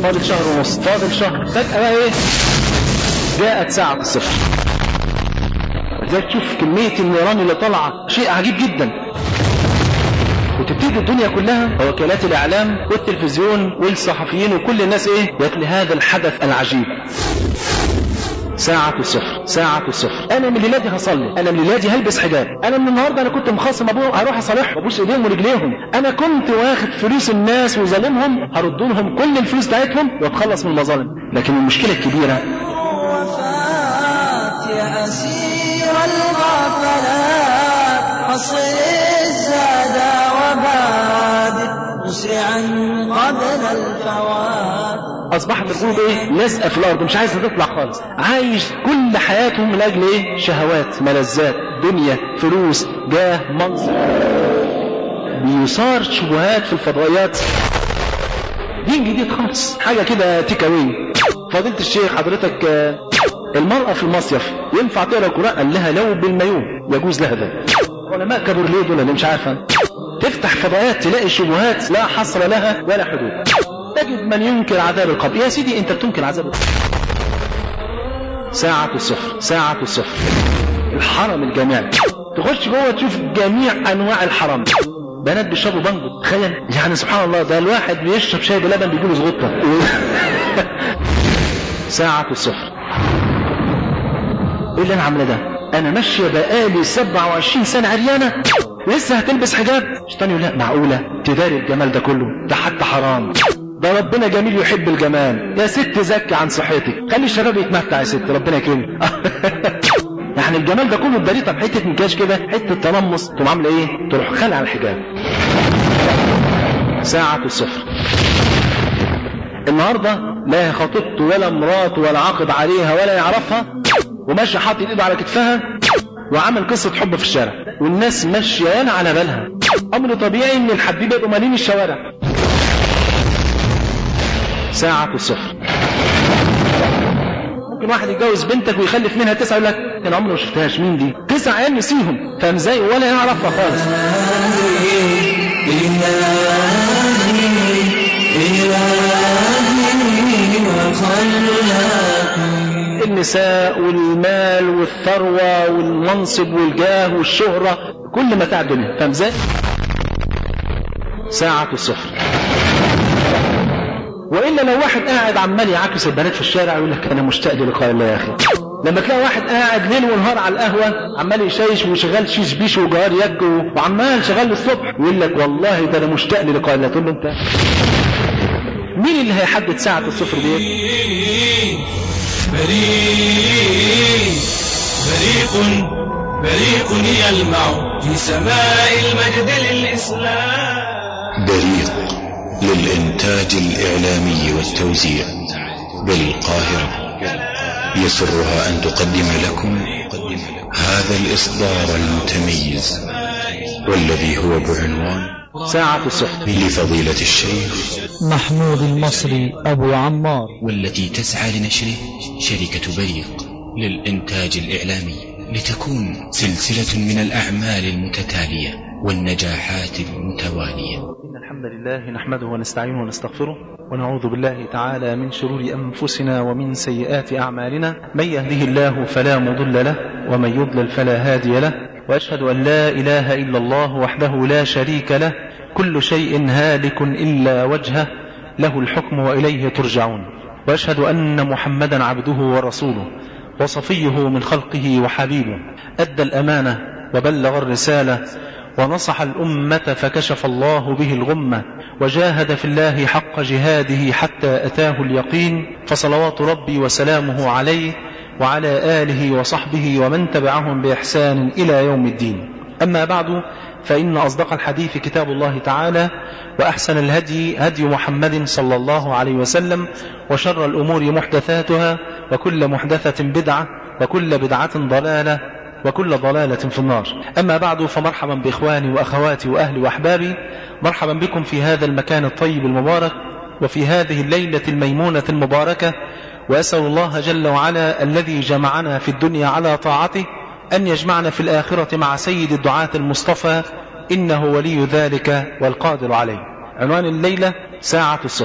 فاضل شهر ونص فاضل شهر فجأة بقى ايه جاءت ساعة الصفر ازاي تشوف كمية النيران اللي طالعة شيء عجيب جدا وتبتدي الدنيا كلها وكالات الاعلام والتلفزيون والصحفيين وكل الناس ايه يتلي هذا الحدث العجيب ساعة الصفر ساعة الصفر أنا من ليلادي هصلي أنا من ليلادي هلبس حجاب أنا من النهاردة أنا كنت مخاصم أبوهم هروح أصالحهم وأبوس إيديهم ورجليهم أنا كنت واخد فلوس الناس وظالمهم هرد لهم كل الفلوس بتاعتهم وأتخلص من المظالم لكن المشكلة الكبيرة وفات يا أسير الغفلات حصر الزاد وبادر مسرعا قبل الفوات أصبحت القلوب إيه لازقة في الأرض مش عايزة تطلع خالص عايش كل حياتهم من أجل إيه شهوات ملذات دنيا فلوس جاه منصب بيثار شبهات في الفضائيات دين جديد خالص حاجة كده تيك أواي فضيلة الشيخ حضرتك آه، المرأة في المصيف ينفع تقرا القرآن قال لها لو بالمايو يجوز لها ده علماء كابورليه دول اللي مش عارفة تفتح فضائيات تلاقي شبهات لا حصر لها ولا حدود تجد من ينكر عذاب القبر يا سيدي انت بتنكر عذاب القبر ساعة الصفر ساعة الصفر الحرم الجامعي تخش جوه تشوف جميع انواع الحرم بنات بيشربوا بانجو تخيل يعني سبحان الله ده الواحد بيشرب شاي بلبن بيجيله زغطه ساعة الصفر ايه اللي انا عامله ده انا ماشيه بقالي 27 سنه عريانه لسه هتلبس حجاب الشيطان يقول لا معقوله تداري الجمال ده كله ده حتى حرام ده ربنا جميل يحب الجمال يا ست زكي عن صحتك خلي الشباب يتمتع يا ست ربنا يكرمك يعني الجمال ده كله تداريه طب حته مكياج كده حته تنمص تقوم عامله ايه تروح خلع الحجاب ساعة الصفر النهارده لا خطيبته ولا مراته ولا عاقد عليها ولا يعرفها وماشي حاطط ايده على كتفها وعمل قصة حب في الشارع والناس ماشية على بالها أمر طبيعي إن الحبيبة يبقوا مالين الشوارع ساعة الصفر ممكن واحد يتجوز بنتك ويخلف منها تسعة يقول لك أنا عمري ما شفتهاش مين دي تسع عيال نسيهم فاهم ازاي ولا يعرفها خالص النساء والمال والثروة والمنصب والجاه والشهرة كل متاع الدنيا فاهم ازاي؟ ساعة الصفر وإلا لو واحد قاعد عمال يعاكس البنات في الشارع يقول لك أنا مشتاق للقاء الله يا أخي لما تلاقي واحد قاعد ليل ونهار على القهوة عمال يشيش وشغال شيش بيش وجار يك وعمال شغال للصبح يقول لك والله ده أنا مشتاق للقاء الله تقول له أنت مين اللي هيحدد ساعة الصفر دي؟ بريء بريق بريق يلمع في سماء المجد للإسلام بريق للإنتاج الإعلامي والتوزيع بالقاهرة يسرها أن تقدم لكم هذا الإصدار المتميز والذي هو بعنوان ساعة الصفر لفضيلة الشيخ محمود المصري أبو عمار والتي تسعى لنشره شركة بريق للإنتاج الإعلامي لتكون سلسلة من الأعمال المتتالية والنجاحات المتوالية إن الحمد لله نحمده ونستعينه ونستغفره ونعوذ بالله تعالى من شرور أنفسنا ومن سيئات أعمالنا من يهده الله فلا مضل له ومن يضلل فلا هادي له وأشهد أن لا إله إلا الله وحده لا شريك له كل شيء هالك إلا وجهه له الحكم وإليه ترجعون وأشهد أن محمدا عبده ورسوله وصفيه من خلقه وحبيبه أدى الأمانة وبلغ الرسالة ونصح الأمة فكشف الله به الغمة وجاهد في الله حق جهاده حتى أتاه اليقين فصلوات ربي وسلامه عليه وعلى آله وصحبه ومن تبعهم بإحسان إلى يوم الدين أما بعد فإن أصدق الحديث كتاب الله تعالى وأحسن الهدي هدي محمد صلى الله عليه وسلم وشر الأمور محدثاتها وكل محدثة بدعة وكل بدعة ضلالة وكل ضلالة في النار أما بعد فمرحبا بإخواني وأخواتي وأهلي وأحبابي مرحبا بكم في هذا المكان الطيب المبارك وفي هذه الليلة الميمونة المباركة وأسأل الله جل وعلا الذي جمعنا في الدنيا على طاعته أن يجمعنا في الآخرة مع سيد الدعاة المصطفى إنه ولي ذلك والقادر عليه عنوان الليلة ساعة الصفر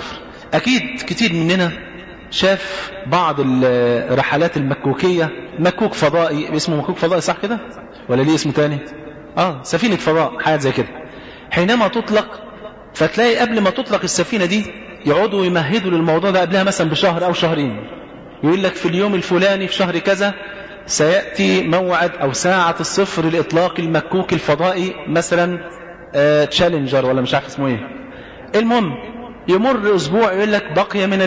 أكيد كتير مننا شاف بعض الرحلات المكوكية مكوك فضائي اسمه مكوك فضائي صح كده ولا ليه اسم تاني اه سفينة فضاء حاجة زي كده حينما تطلق فتلاقي قبل ما تطلق السفينة دي يقعدوا يمهدوا للموضوع ده قبلها مثلا بشهر أو شهرين يقول لك في اليوم الفلاني في شهر كذا سيأتي موعد أو ساعة الصفر لإطلاق المكوك الفضائي مثلا آه تشالنجر ولا مش عارف اسمه ايه المهم يمر أسبوع يقول لك بقي من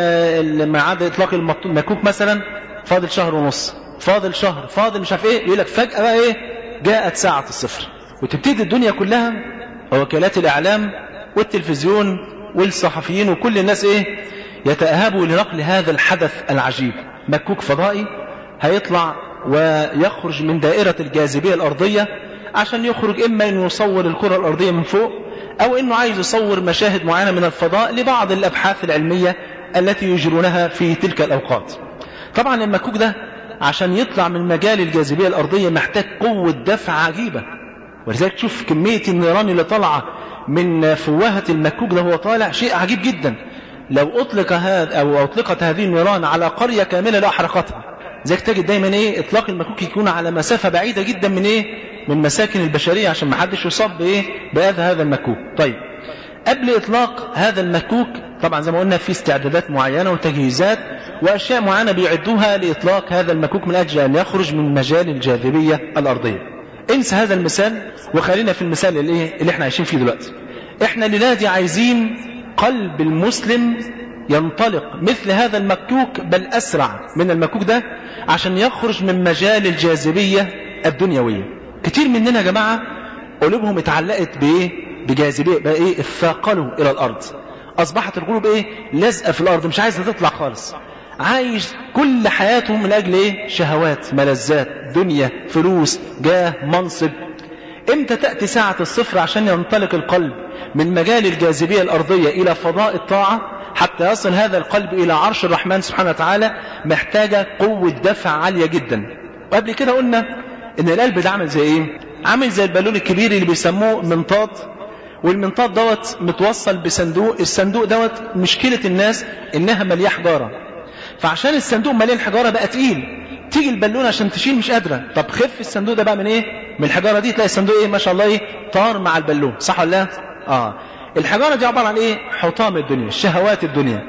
ميعاد إطلاق المكوك مثلا فاضل شهر ونص فاضل شهر فاضل مش عارف ايه يقول لك فجأة بقى ايه جاءت ساعة الصفر وتبتدي الدنيا كلها ووكالات الإعلام والتلفزيون والصحفيين وكل الناس ايه يتأهبوا لنقل هذا الحدث العجيب مكوك فضائي هيطلع ويخرج من دائرة الجاذبية الأرضية عشان يخرج إما أنه يصور الكرة الأرضية من فوق أو أنه عايز يصور مشاهد معينة من الفضاء لبعض الأبحاث العلمية التي يجرونها في تلك الأوقات طبعا المكوك ده عشان يطلع من مجال الجاذبية الأرضية محتاج قوة دفع عجيبة ولذلك تشوف كمية النيران اللي طالعة من فوهة المكوك ده هو طالع شيء عجيب جدا لو أطلق هذا أو أطلقت هذه النيران على قرية كاملة لا حرقتها زيك تجد دايما ايه اطلاق المكوك يكون على مسافة بعيدة جدا من ايه من مساكن البشرية عشان ما حدش يصاب بايه بأذى هذا المكوك طيب قبل اطلاق هذا المكوك طبعا زي ما قلنا في استعدادات معينة وتجهيزات واشياء معينة بيعدوها لاطلاق هذا المكوك من اجل ان يخرج من مجال الجاذبية الارضية انسى هذا المثال وخلينا في المثال اللي, إيه اللي احنا عايشين فيه دلوقتي احنا الليلة دي عايزين قلب المسلم ينطلق مثل هذا المكوك بل أسرع من المكوك ده عشان يخرج من مجال الجاذبية الدنيوية كتير مننا يا جماعة قلوبهم اتعلقت بإيه بجاذبية بقى إيه اثاقلوا إلى الأرض أصبحت القلوب إيه لازقة في الأرض مش عايزة تطلع خالص عايش كل حياته من أجل إيه شهوات ملذات دنيا فلوس جاه منصب امتى تأتي ساعة الصفر عشان ينطلق القلب من مجال الجاذبية الأرضية إلى فضاء الطاعة حتى يصل هذا القلب إلى عرش الرحمن سبحانه وتعالى محتاجة قوة دفع عالية جدا وقبل كده قلنا إن القلب ده عامل زي إيه عامل زي البالون الكبير اللي بيسموه منطاد والمنطاد دوت متوصل بصندوق الصندوق دوت مشكلة الناس إنها ملياه حجارة فعشان الصندوق مليان حجارة بقى تقيل تيجي البالونة عشان تشيل مش قادرة طب خف الصندوق ده بقى من ايه من الحجارة دي تلاقي الصندوق ايه ما شاء الله ايه طار مع البالون صح ولا لا اه الحجارة دي عبارة عن ايه حطام الدنيا الشهوات الدنيا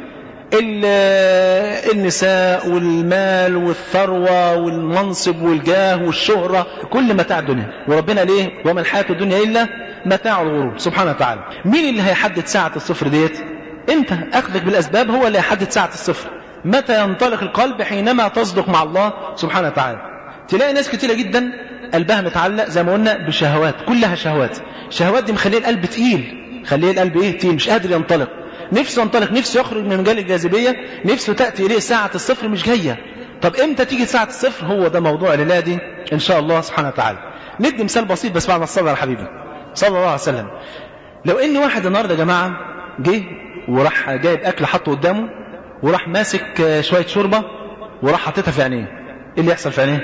النساء والمال والثروة والمنصب والجاه والشهرة كل متاع الدنيا وربنا ليه وما الحياة الدنيا إلا متاع الغرور سبحانه وتعالى مين اللي هيحدد ساعة الصفر ديت انت اخذك بالاسباب هو اللي هيحدد ساعة الصفر متى ينطلق القلب حينما تصدق مع الله سبحانه وتعالى تلاقي ناس كتيرة جدا قلبها متعلق زي ما قلنا بشهوات كلها شهوات الشهوات دي مخليه القلب تقيل خليه القلب ايه تقيل مش قادر ينطلق نفسه ينطلق نفسه يخرج من مجال الجاذبية نفسه تأتي إليه ساعة الصفر مش جاية طب امتى تيجي ساعة الصفر هو ده موضوع الليلة دي ان شاء الله سبحانه وتعالى ندي مثال بسيط بس بعد ما الصلاة على حبيبي صلى الله عليه وسلم لو ان واحد النهارده يا جماعة جه وراح جايب اكل حطه قدامه وراح ماسك شوية شوربة وراح حاططها في عينيه ايه اللي يحصل في عينيه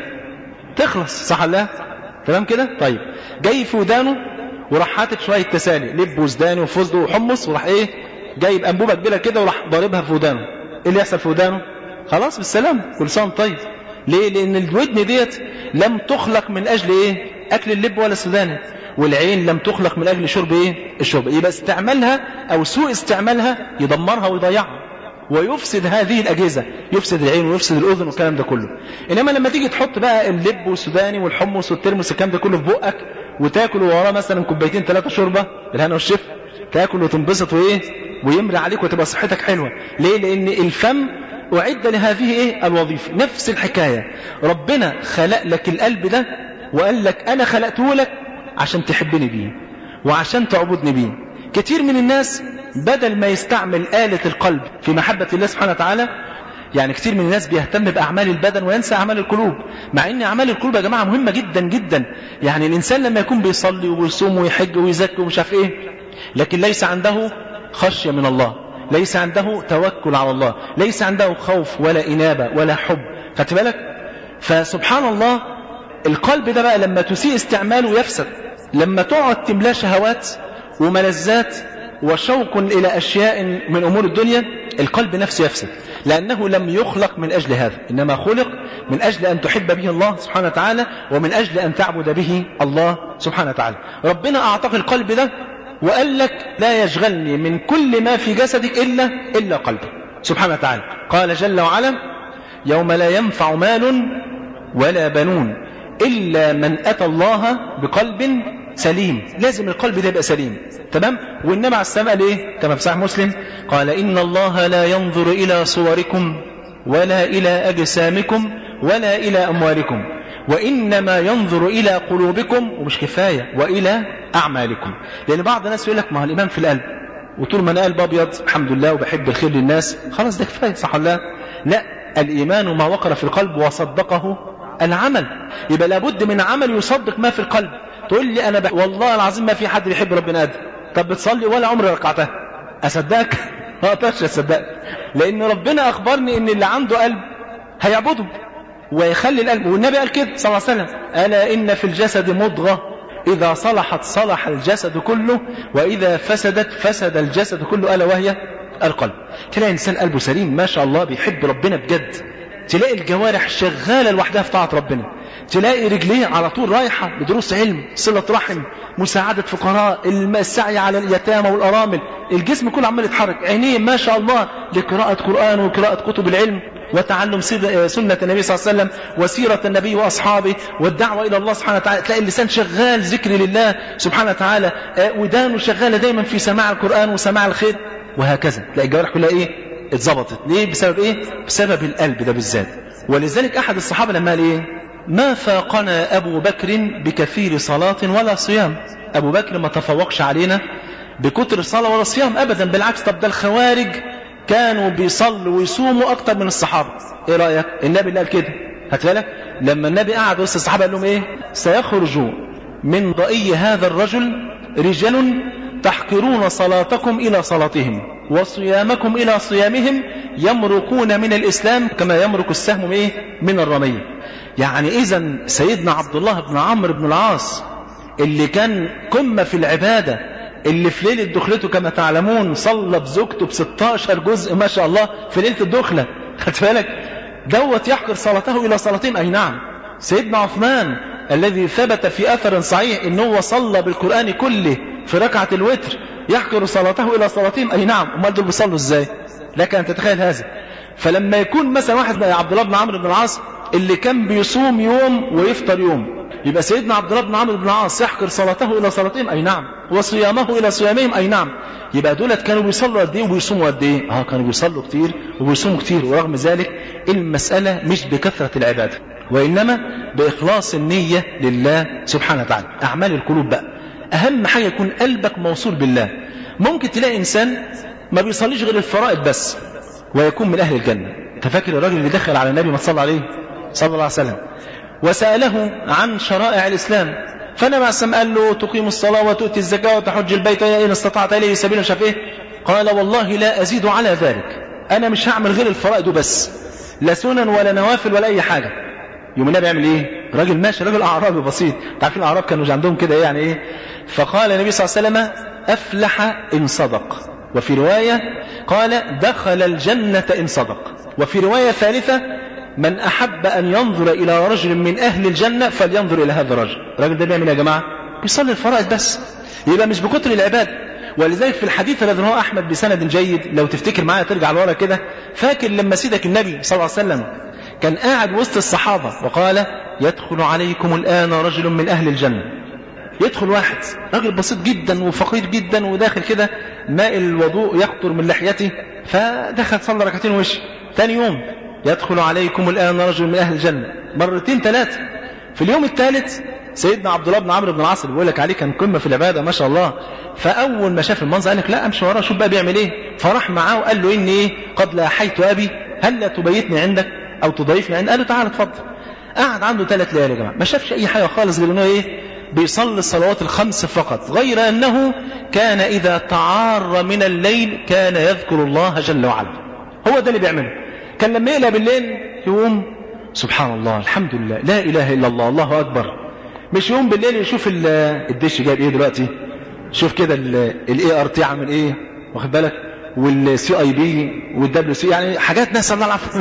تخلص صح ولا لا تمام كده طيب جاي في ودانه وراح حاطط شوية تسالي لب وزداني وفستق وحمص وراح ايه جايب انبوبة كبيرة كده وراح ضاربها في ودانه ايه اللي يحصل في ودانه خلاص بالسلام كل سنه طيب ليه لان الودن ديت لم تخلق من اجل ايه اكل اللب ولا السوداني والعين لم تخلق من اجل شرب ايه الشرب يبقى استعمالها او سوء استعمالها يدمرها ويضيعها ويفسد هذه الأجهزة يفسد العين ويفسد الأذن والكلام ده كله إنما لما تيجي تحط بقى اللب والسوداني والحمص والترمس الكلام ده كله في بقك وتاكل وراه مثلا كوبايتين ثلاثة شوربة بالهنا والشفا تاكل وتنبسط وإيه ويمري عليك وتبقى صحتك حلوة ليه لأن الفم أعد لهذه إيه الوظيفة نفس الحكاية ربنا خلق لك القلب ده وقال لك أنا خلقته لك عشان تحبني بيه وعشان تعبدني بيه كتير من الناس بدل ما يستعمل آلة القلب في محبة الله سبحانه وتعالى يعني كتير من الناس بيهتم بأعمال البدن وينسى أعمال القلوب مع أن أعمال القلوب يا جماعة مهمة جدا جدا يعني الإنسان لما يكون بيصلي ويصوم ويحج ويزكي ومش عارف إيه لكن ليس عنده خشية من الله ليس عنده توكل على الله ليس عنده خوف ولا إنابة ولا حب خدت بالك فسبحان الله القلب ده بقى لما تسيء استعماله يفسد لما تقعد تملاه شهوات وملذات وشوق إلى أشياء من أمور الدنيا القلب نفسه يفسد لأنه لم يخلق من أجل هذا إنما خلق من أجل أن تحب به الله سبحانه وتعالى ومن أجل أن تعبد به الله سبحانه وتعالى ربنا أعطاك القلب ده وقال لك لا يشغلني من كل ما في جسدك إلا إلا قلبك سبحانه وتعالى قال جل وعلا يوم لا ينفع مال ولا بنون إلا من أتى الله بقلب سليم لازم القلب ده يبقى سليم تمام والنبي على السماء ليه كما في صحيح مسلم قال إن الله لا ينظر إلى صوركم ولا إلى أجسامكم ولا إلى أموالكم وإنما ينظر إلى قلوبكم ومش كفاية وإلى أعمالكم لأن بعض الناس يقول لك ما هو الإيمان في القلب وطول ما أنا قلب أبيض الحمد لله وبحب الخير للناس خلاص ده كفاية صح ولا لا لا الإيمان ما وقر في القلب وصدقه العمل يبقى لابد من عمل يصدق ما في القلب تقول لي أنا ب... والله العظيم ما في حد بيحب ربنا قد طب بتصلي ولا عمري ركعتها أصدقك ما أقدرش أصدقك لأن ربنا أخبرني إن اللي عنده قلب هيعبده ويخلي القلب والنبي قال كده صلى الله عليه وسلم ألا إن في الجسد مضغة إذا صلحت صلح الجسد كله وإذا فسدت فسد الجسد كله ألا وهي القلب تلاقي إنسان قلبه سليم ما شاء الله بيحب ربنا بجد تلاقي الجوارح شغالة لوحدها في طاعة ربنا تلاقي رجليه على طول رايحة لدروس علم صلة رحم مساعدة فقراء السعي على اليتامى والأرامل الجسم كله عمال يتحرك عينيه ما شاء الله لقراءة قرآن وقراءة كتب العلم وتعلم سنة النبي صلى الله عليه وسلم وسيرة النبي وأصحابه والدعوة إلى الله سبحانه وتعالى تلاقي اللسان شغال ذكر لله سبحانه وتعالى ودانه شغالة دايما في سماع القرآن وسماع الخير وهكذا تلاقي الجوارح كلها إيه اتظبطت ليه بسبب إيه بسبب القلب ده بالذات ولذلك أحد الصحابة لما قال إيه ما فاقنا أبو بكر بكثير صلاة ولا صيام أبو بكر ما تفوقش علينا بكتر الصلاة ولا صيام أبدا بالعكس طب ده الخوارج كانوا بيصلوا ويصوموا أكتر من الصحابة إيه رأيك النبي اللي قال كده هات بالك لما النبي قعد وسط الصحابة قال لهم إيه سيخرج من ضئي هذا الرجل رجال تحقرون صلاتكم إلى صلاتهم وصيامكم إلى صيامهم يمرقون من الإسلام كما يمرق السهم إيه من الرمية يعني إذا سيدنا عبد الله بن عمرو بن العاص اللي كان قمة في العبادة اللي في ليلة دخلته كما تعلمون صلى بزوجته ب 16 جزء ما شاء الله في ليلة الدخلة خدت بالك دوت يحقر صلاته إلى صلاتين أي نعم سيدنا عثمان الذي ثبت في أثر صحيح إن هو صلى بالقرآن كله في ركعة الوتر يحقر صلاته إلى صلاتين أي نعم أمال دول بيصلوا إزاي لك أن تتخيل هذا فلما يكون مثلا واحد زي عبد الله بن عمرو بن العاص اللي كان بيصوم يوم ويفطر يوم يبقى سيدنا عبد الله بن عمرو بن العاص يحقر صلاته الى صلاتهم اي نعم وصيامه الى صيامهم اي نعم يبقى دولت كانوا بيصلوا قد ايه وبيصوموا قد ايه اه كانوا بيصلوا كتير وبيصوموا كتير ورغم ذلك المساله مش بكثره العباده وانما باخلاص النيه لله سبحانه وتعالى اعمال القلوب بقى اهم حاجه يكون قلبك موصول بالله ممكن تلاقي انسان ما بيصليش غير الفرائض بس ويكون من اهل الجنه انت فاكر الراجل اللي دخل على النبي ما صلى عليه صلى الله عليه وسلم وسأله عن شرائع الإسلام فنبي عليه السلام قال له تقيم الصلاة وتؤتي الزكاة وتحج البيت إن استطعت إليه سبيلا شاف إيه قال والله لا أزيد على ذلك أنا مش هعمل غير الفرائض بس لا سنن ولا نوافل ولا أي حاجة يوم النبي يعمل إيه راجل ماشي راجل أعرابي بسيط تعرفين الأعراب كانوا عندهم كده إيه يعني إيه فقال النبي صلى الله عليه وسلم أفلح إن صدق وفي رواية قال دخل الجنة إن صدق وفي رواية ثالثة من أحب أن ينظر إلى رجل من أهل الجنة فلينظر إلى هذا الرجل الراجل ده بيعمل يا جماعة بيصلي الفرائض بس يبقى مش بكتر العباد ولذلك في الحديث الذي رواه أحمد بسند جيد لو تفتكر معايا ترجع لورا كده فاكر لما سيدك النبي صلى الله عليه وسلم كان قاعد وسط الصحابة وقال يدخل عليكم الآن رجل من أهل الجنة يدخل واحد راجل بسيط جدا وفقير جدا وداخل كده ماء الوضوء يقطر من لحيته فدخل صلى ركعتين وش ثاني يوم يدخل عليكم الآن رجل من أهل الجنة مرتين ثلاثة في اليوم الثالث سيدنا عبد الله بن عمرو بن العاص اللي بيقول لك عليه كان قمه في العباده ما شاء الله فاول ما شاف المنظر قال لك لا امشي وراه شوف بقى بيعمل ايه فراح معاه وقال له اني ايه قد لاحيت ابي هل لا تبيتني عندك او تضيفني عندك قال له تعالى اتفضل قعد عنده ثلاث ليالي يا جماعه ما شافش اي حاجه خالص غير انه ايه بيصلي الصلوات الخمس فقط غير انه كان اذا تعار من الليل كان يذكر الله جل وعلا هو ده اللي بيعمله كان لما يقلب بالليل يقوم سبحان الله الحمد لله لا اله الا الله الله اكبر مش يقوم بالليل يشوف الدش جايب ايه دلوقتي شوف كده الاي ار تي عامل ايه واخد بالك والسي اي بي والدبليو سي يعني حاجات ناس الله العافيه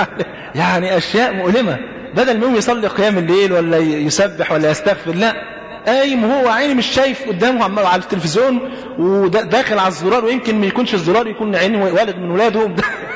يعني اشياء مؤلمه بدل ما يقوم يصلي قيام الليل ولا يسبح ولا يستغفر لا قايم وهو عيني مش شايف قدامه عمال على التلفزيون وداخل على الزرار ويمكن ما يكونش الزرار يكون عيني ولد من ولاده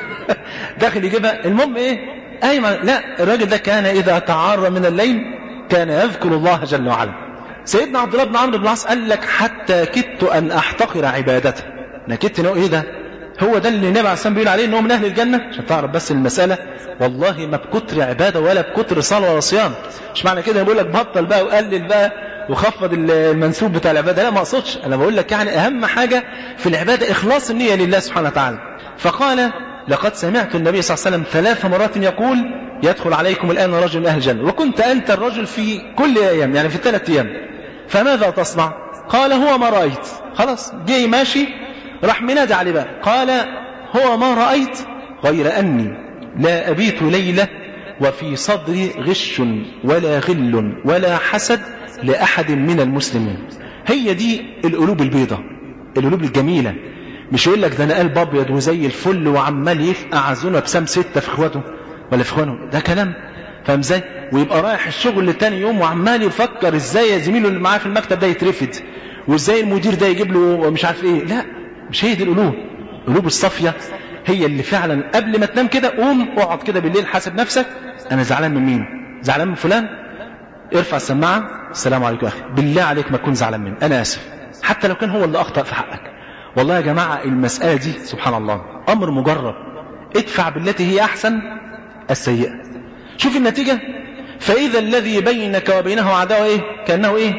داخل يجيبها المهم ايه قايم لا الراجل ده كان اذا تعار من الليل كان يذكر الله جل وعلا سيدنا عبد الله بن عمرو بن العاص قال لك حتى كدت ان احتقر عبادته انا كدت انه ايه ده هو ده اللي النبي عليه الصلاه بيقول عليه ان هو من اهل الجنه عشان تعرف بس المساله والله ما بكتر عباده ولا بكتر صلاه ولا صيام مش معنى كده بقول لك بطل بقى وقلل بقى وخفض المنسوب بتاع العباده لا ما اقصدش انا بقول لك يعني اهم حاجه في العباده اخلاص النيه لله سبحانه وتعالى فقال لقد سمعت النبي صلى الله عليه وسلم ثلاث مرات يقول يدخل عليكم الان رجل من اهل الجنه وكنت انت الرجل في كل ايام يعني في الثلاث ايام فماذا تصنع قال هو ما رايت خلاص جه ماشي راح منادي عليه بقى قال هو ما رايت غير اني لا ابيت ليله وفي صدري غش ولا غل ولا حسد لأحد من المسلمين هي دي القلوب البيضة القلوب الجميلة مش يقول لك ده انا قلب ابيض وزي الفل وعمال يفقع عزونا بسام ستة في اخواته ولا في اخوانه ده كلام فاهم ازاي ويبقى رايح الشغل لتاني يوم وعمال يفكر ازاي يا زميله اللي معاه في المكتب ده يترفد وازاي المدير ده يجيب له مش عارف ايه لا مش هي دي القلوب القلوب الصافيه هي اللي فعلا قبل ما تنام كده قوم اقعد كده بالليل حاسب نفسك انا زعلان من مين زعلان من فلان ارفع السماعه السلام عليكم يا اخي بالله عليك ما تكون زعلان مني انا اسف حتى لو كان هو اللي اخطا في حقك والله يا جماعه المساله دي سبحان الله امر مجرب ادفع بالتي هي احسن السيئه شوف النتيجه فاذا الذي بينك وبينه عداوه ايه كانه ايه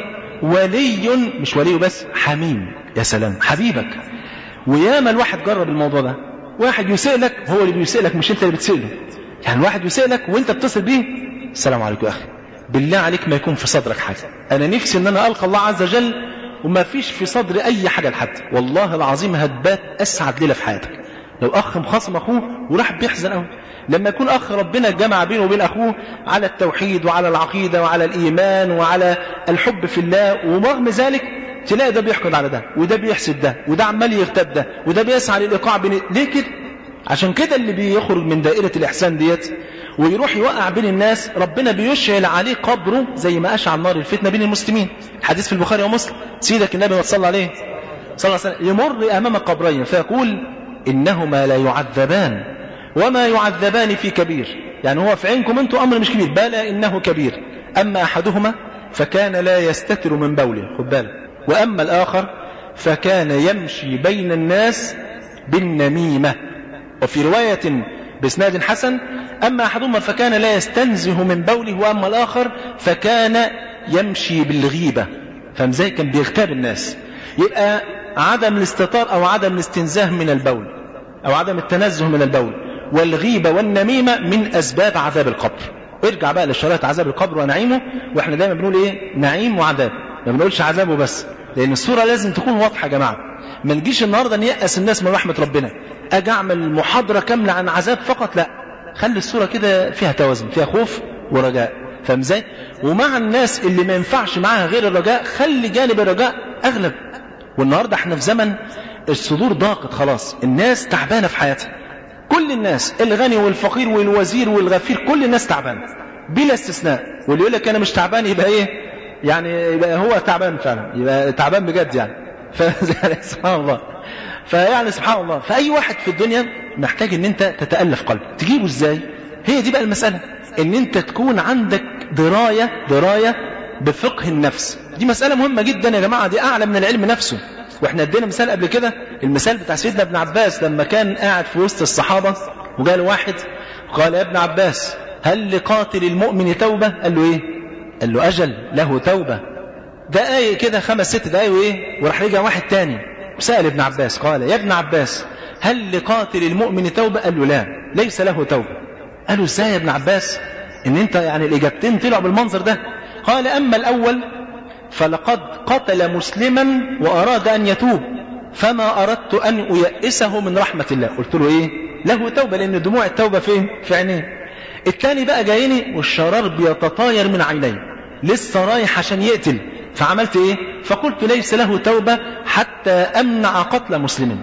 ولي مش ولي بس حميم يا سلام حبيبك وياما الواحد جرب الموضوع ده واحد يسئلك لك هو اللي بيسئلك لك مش انت اللي بتسئله يعني واحد يسئلك لك وانت بتتصل بيه السلام عليكم يا اخي بالله عليك ما يكون في صدرك حاجه انا نفسي ان انا القى الله عز وجل وما فيش في صدري اي حاجه لحد والله العظيم هتبات اسعد ليله في حياتك لو اخ مخاصم اخوه وراح بيحزن قوي لما يكون اخ ربنا جمع بينه وبين اخوه على التوحيد وعلى العقيده وعلى الايمان وعلى الحب في الله ورغم ذلك تلاقي ده بيحقد على ده وده بيحسد ده وده عمال يغتاب ده وده بيسعى للايقاع بين ليه كده عشان كده اللي بيخرج من دائره الاحسان ديت ويروح يوقع بين الناس ربنا بيشعل عليه قبره زي ما اشعل نار الفتنه بين المسلمين حديث في البخاري ومسلم سيدك النبي صلى الله عليه صلى الله عليه وسلم يمر امام قبرين فيقول انهما لا يعذبان وما يعذبان في كبير يعني هو في عينكم انتم امر مش كبير بلى انه كبير اما احدهما فكان لا يستتر من بوله خد بالك واما الاخر فكان يمشي بين الناس بالنميمه وفي روايه باسناد حسن أما أحدهما فكان لا يستنزه من بوله وأما الآخر فكان يمشي بالغيبة فهم زي كان بيغتاب الناس يبقى عدم الاستطار أو عدم الاستنزاه من البول أو عدم التنزه من البول والغيبة والنميمة من أسباب عذاب القبر ارجع بقى لشرائط عذاب القبر ونعيمه واحنا دايما بنقول ايه نعيم وعذاب ما بنقولش عذابه بس لان الصوره لازم تكون واضحه يا جماعه ما نجيش النهارده نيأس الناس من رحمه ربنا اجي اعمل محاضره كامله عن عذاب فقط لا خلي الصورة كده فيها توازن فيها خوف ورجاء فاهم ازاي؟ ومع الناس اللي ما ينفعش معاها غير الرجاء خلي جانب الرجاء اغلب والنهارده احنا في زمن الصدور ضاقت خلاص الناس تعبانه في حياتها كل الناس الغني والفقير والوزير والغفير كل الناس تعبانه بلا استثناء واللي يقول لك انا مش تعبان يبقى ايه يعني يبقى هو تعبان فعلا يبقى تعبان بجد يعني سبحان الله فيعني سبحان الله فأي واحد في الدنيا محتاج ان انت تتألف قلبه تجيبه ازاي هي دي بقى المسألة ان انت تكون عندك دراية دراية بفقه النفس دي مسألة مهمة جدا يا جماعة دي أعلى من العلم نفسه واحنا ادينا مثال قبل كده المثال بتاع سيدنا ابن عباس لما كان قاعد في وسط الصحابة وجاء واحد قال يا ابن عباس هل لقاتل المؤمن توبة قال له ايه قال له أجل له توبة دقايق كده خمس ست دقايق وايه وراح رجع واحد تاني وسأل ابن عباس قال يا ابن عباس هل لقاتل المؤمن توبة قال له لا ليس له توبة قالوا ازاي يا ابن عباس ان انت يعني الاجابتين طلعوا بالمنظر ده قال اما الاول فلقد قتل مسلما واراد ان يتوب فما اردت ان ايئسه من رحمة الله قلت له ايه له توبة لان دموع التوبة فين في عينيه الثاني بقى جايني والشرار بيتطاير من عينيه لسه رايح عشان يقتل فعملت ايه فقلت ليس له توبة حتى امنع قتل مسلم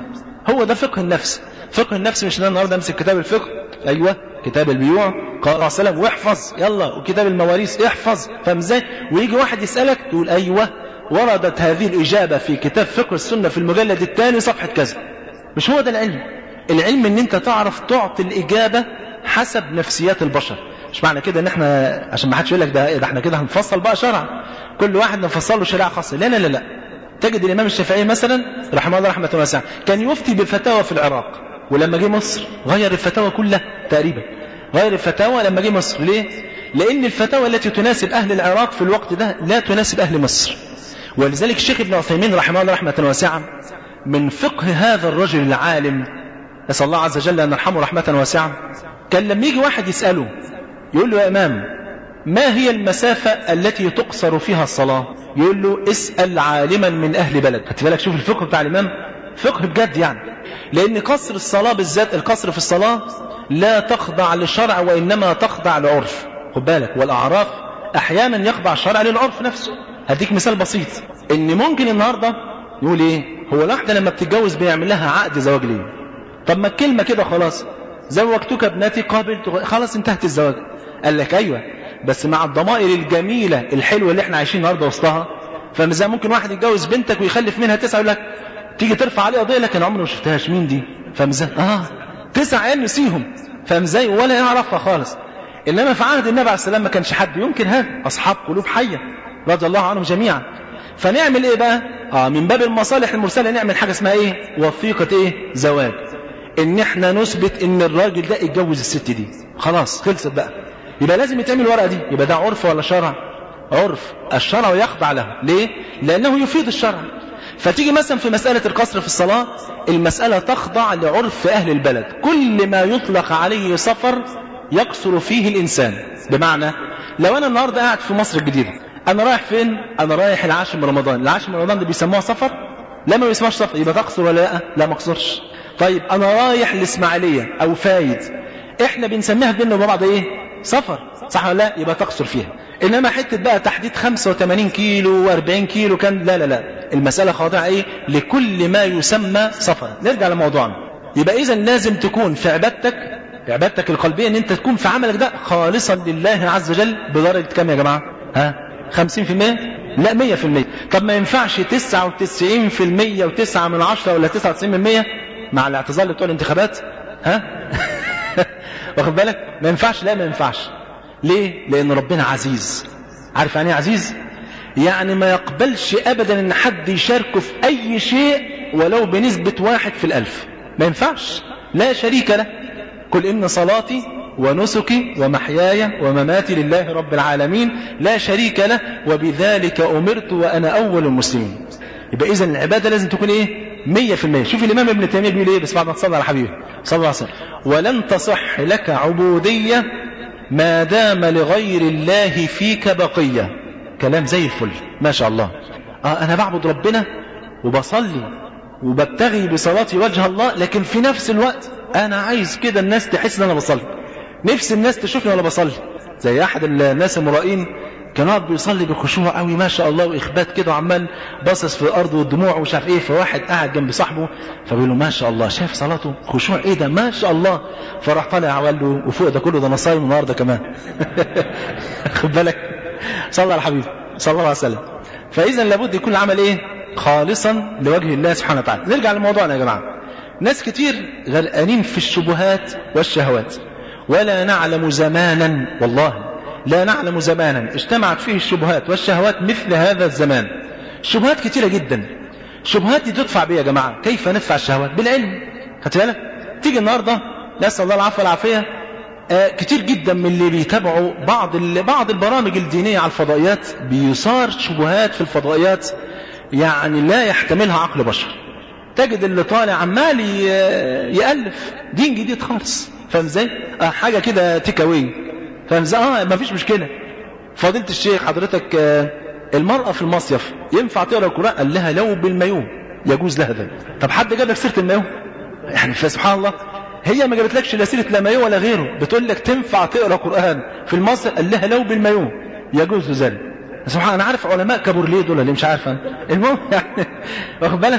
هو ده فقه النفس فقه النفس مش ان انا النهارده امسك كتاب الفقه ايوه كتاب البيوع قال عليه السلام واحفظ يلا وكتاب المواريث احفظ فاهم ازاي ويجي واحد يسالك تقول ايوه وردت هذه الاجابه في كتاب فقه السنه في المجلد الثاني صفحه كذا مش هو ده العلم العلم ان انت تعرف تعطي الاجابه حسب نفسيات البشر مش معنى كده ان احنا عشان ما حدش يقول لك ده, ده احنا كده هنفصل بقى شرع كل واحد نفصل له شريعه خاصه لا لا لا لا تجد الامام الشافعي مثلا رحمه الله رحمه واسعه كان يفتي بفتاوى في العراق ولما جه مصر غير الفتاوى كلها تقريبا غير الفتاوى لما جه مصر ليه لان الفتاوى التي تناسب اهل العراق في الوقت ده لا تناسب اهل مصر ولذلك الشيخ ابن عثيمين رحمه الله رحمه واسعه من فقه هذا الرجل العالم نسال الله عز وجل ان يرحمه رحمه واسعه كان لما يجي واحد يساله يقول له يا امام ما هي المسافة التي تقصر فيها الصلاة يقول له اسأل عالما من أهل بلد خدت بالك شوف الفقه بتاع الإمام فقه بجد يعني لأن قصر الصلاة بالذات القصر في الصلاة لا تخضع للشرع وإنما تخضع لعرف خد بالك والأعراف أحيانا يخضع الشرع للعرف نفسه هديك مثال بسيط إن ممكن النهاردة يقول إيه هو الواحدة لما بتتجوز بيعمل لها عقد زواج ليه طب ما الكلمة كده خلاص زوجتك ابنتي قابل خلاص انتهت الزواج قال لك أيوة بس مع الضمائر الجميلة الحلوة اللي احنا عايشين النهارده وسطها فمزا ممكن واحد يتجوز بنتك ويخلف منها تسعة يقول لك تيجي ترفع عليه قضية لكن عمري ما شفتهاش مين دي فمزا اه تسع عيال نسيهم فمزاي ولا يعرفها خالص انما في عهد النبي عليه السلام ما كانش حد يمكن هذا اصحاب قلوب حية رضي الله عنهم جميعا فنعمل ايه بقى اه من باب المصالح المرسله نعمل حاجه اسمها ايه وثيقه ايه زواج ان احنا نثبت ان الراجل ده اتجوز الست دي خلاص خلصت بقى يبقى لازم يتعمل الورقه دي يبقى ده عرف ولا شرع عرف الشرع يخضع له ليه لانه يفيد الشرع فتيجي مثلا في مسألة القصر في الصلاة المسألة تخضع لعرف أهل البلد كل ما يطلق عليه سفر يقصر فيه الإنسان بمعنى لو أنا النهاردة قاعد في مصر الجديدة أنا رايح فين؟ أنا رايح العاشر من رمضان العاشر من رمضان ده بيسموها سفر؟ لا ما بيسموهاش سفر يبقى تقصر ولا لا؟ لا ما اقصرش طيب أنا رايح الإسماعيلية أو فايد إحنا بنسميها بيننا وبين بعض إيه؟ سفر صح ولا لا يبقى تقصر فيها انما حته بقى تحديد 85 كيلو و40 كيلو كان لا لا لا المساله خاضعه ايه لكل ما يسمى سفر نرجع لموضوعنا يبقى اذا لازم تكون في عبادتك في عبادتك القلبيه ان انت تكون في عملك ده خالصا لله عز وجل بدرجه كام يا جماعه ها 50% لا 100% طب ما ينفعش 99% و9 من 10 ولا 99% مع الاعتذار اللي بتوع الانتخابات ها واخد بالك ما ينفعش لا ما ينفعش ليه لان ربنا عزيز عارف يعني ايه عزيز يعني ما يقبلش ابدا ان حد يشاركه في اي شيء ولو بنسبة واحد في الالف ما ينفعش لا شريك له قل ان صلاتي ونسكي ومحياي ومماتي لله رب العالمين لا شريك له وبذلك امرت وانا اول المسلمين يبقى اذا العباده لازم تكون ايه مية في المية شوف الإمام ابن تيمية بيقول إيه بس بعد ما تصلى على حبيبه صلى الله عليه وسلم ولن تصح لك عبودية ما دام لغير الله فيك بقية كلام زي الفل ما شاء الله آه أنا بعبد ربنا وبصلي وببتغي بصلاتي وجه الله لكن في نفس الوقت أنا عايز كده الناس تحس إن أنا بصلي نفس الناس تشوفني وأنا بصلي زي أحد الناس المرائين كان قاعد بيصلي بخشوع قوي ما شاء الله واخبات كده وعمال باصص في الارض والدموع ومش عارف ايه فواحد قاعد جنب صاحبه فبيقول له ما شاء الله شايف صلاته خشوع ايه ده ما شاء الله فراح طالع وقال له وفوق ده كله ده انا صايم النهارده كمان خد بالك صلى على الحبيب صلى الله عليه وسلم فاذا لابد يكون العمل ايه خالصا لوجه الله سبحانه وتعالى نرجع لموضوعنا يا جماعه ناس كتير غرقانين في الشبهات والشهوات ولا نعلم زمانا والله لا نعلم زمانا اجتمعت فيه الشبهات والشهوات مثل هذا الزمان الشبهات كتيرة جدا الشبهات دي تدفع بيه يا جماعة كيف ندفع الشهوات بالعلم خدت بالك تيجي النهاردة نسأل الله العفو والعافية آه كتير جدا من اللي بيتابعوا بعض بعض البرامج الدينية على الفضائيات بيثار شبهات في الفضائيات يعني لا يحتملها عقل بشر تجد اللي طالع عمال يألف دين جديد خالص فاهم ازاي؟ آه حاجة كده تيك فاهم ازاي؟ اه ما فيش مشكلة فضيلة الشيخ حضرتك آه المرأة في المصيف ينفع تقرا القرآن؟ قال لها لو بالمايو يجوز لها ذلك طب حد جاب لك سيرة المايو؟ يعني سبحان الله هي ما جابتلكش لا سيرة لا مايو ولا غيره بتقول لك تنفع تقرا قرآن في المصيف قال لها لو بالمايو يجوز ذلك سبحان انا عارف علماء كابورليه دول اللي مش عارف انا المهم يعني واخد بالك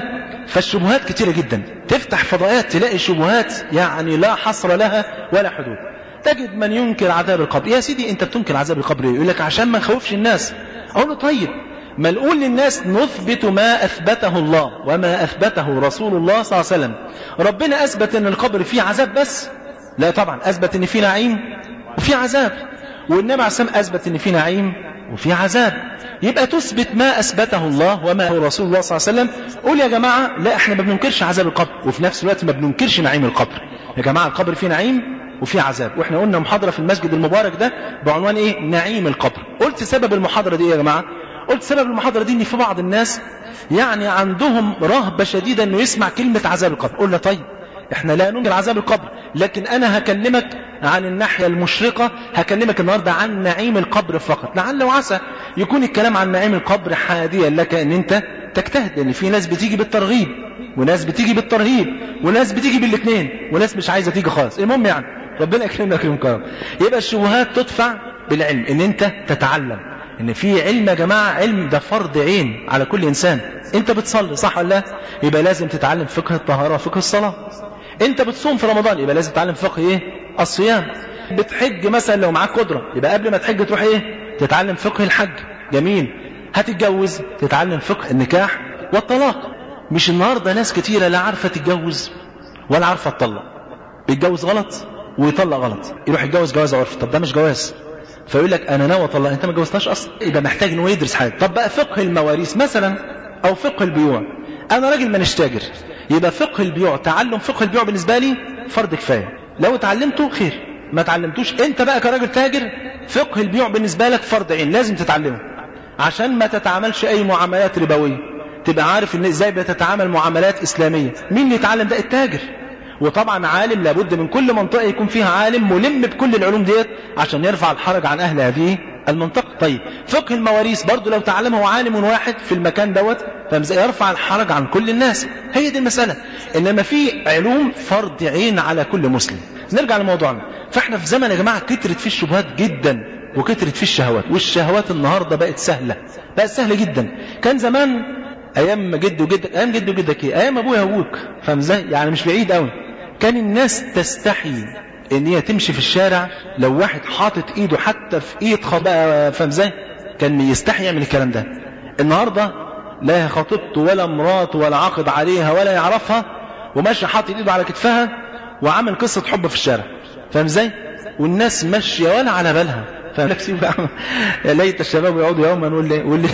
فالشبهات كتيرة جدا تفتح فضائيات تلاقي شبهات يعني لا حصر لها ولا حدود تجد من ينكر عذاب القبر يا سيدي انت بتنكر عذاب القبر ليه؟ يقول لك عشان ما نخوفش الناس اقول له طيب ما نقول للناس نثبت ما اثبته الله وما اثبته رسول الله صلى الله عليه وسلم ربنا اثبت ان القبر فيه عذاب بس لا طبعا اثبت ان فيه نعيم وفيه عذاب والنبي عليه الصلاه والسلام اثبت ان فيه نعيم وفيه عذاب يبقى تثبت ما اثبته الله وما هو رسول الله صلى الله عليه وسلم قول يا جماعه لا احنا ما بننكرش عذاب القبر وفي نفس الوقت ما بننكرش نعيم القبر يا جماعه القبر فيه نعيم وفي عذاب واحنا قلنا محاضرة في المسجد المبارك ده بعنوان ايه نعيم القبر قلت سبب المحاضرة دي يا جماعة قلت سبب المحاضرة دي ان في بعض الناس يعني عندهم رهبة شديدة انه يسمع كلمة عذاب القبر قلنا طيب احنا لا ننكر عذاب القبر لكن انا هكلمك عن الناحية المشرقة هكلمك النهاردة عن نعيم القبر فقط لعل وعسى يكون الكلام عن نعيم القبر حاديا لك ان انت تجتهد لان في ناس بتيجي بالترغيب وناس بتيجي بالترهيب وناس بتيجي بالاثنين وناس مش عايزة تيجي خالص المهم يعني ربنا يكرمنا ويكرمكم يبقى الشبهات تدفع بالعلم ان انت تتعلم ان في علم يا جماعه علم ده فرض عين على كل انسان انت بتصلي صح ولا لا يبقى لازم تتعلم فقه الطهاره وفقه الصلاه انت بتصوم في رمضان يبقى لازم تتعلم فقه ايه الصيام بتحج مثلا لو معاك قدره يبقى قبل ما تحج تروح ايه تتعلم فقه الحج جميل هتتجوز تتعلم فقه النكاح والطلاق مش النهارده ناس كتيره لا عارفه تتجوز ولا عارفه تطلق بيتجوز غلط ويطلق غلط يروح يتجوز جواز عرفي طب ده مش جواز فيقول لك انا ناوي اطلق انت ما جوزتهاش اصلا يبقى محتاج انه يدرس حاجه طب بقى فقه المواريث مثلا او فقه البيوع انا راجل مانيش تاجر يبقى فقه البيوع تعلم فقه البيوع بالنسبه لي فرض كفايه لو اتعلمته خير ما اتعلمتوش انت بقى كراجل تاجر فقه البيوع بالنسبه لك فرض عين لازم تتعلمه عشان ما تتعاملش اي معاملات ربويه تبقى عارف ان ازاي بتتعامل معاملات اسلاميه مين اللي يتعلم ده التاجر وطبعا عالم لابد من كل منطقة يكون فيها عالم ملم بكل العلوم ديت عشان يرفع الحرج عن أهل هذه المنطقة طيب فقه المواريث برضو لو تعلمه عالم واحد في المكان دوت يرفع الحرج عن كل الناس هي دي المسألة إنما في علوم فرض عين على كل مسلم نرجع لموضوعنا فاحنا في زمن يا جماعة كترت فيه الشبهات جدا وكترت فيه الشهوات والشهوات النهاردة بقت سهلة بقت سهلة جدا كان زمان ايام جد وجدك ايام جد وجدك ايه ايام ابويا وابوك فاهم ازاي يعني مش بعيد قوي كان الناس تستحي ان هي تمشي في الشارع لو واحد حاطط ايده حتى في ايد خبأ فاهم ازاي كان يستحي يعمل الكلام ده النهارده لا خطيبته ولا مراته ولا عاقد عليها ولا يعرفها وماشي حاطط ايده على كتفها وعامل قصه حب في الشارع فاهم ازاي والناس ماشيه ولا على بالها فاهم لك سيب يا ليت الشباب يقعدوا يوما واللي واللي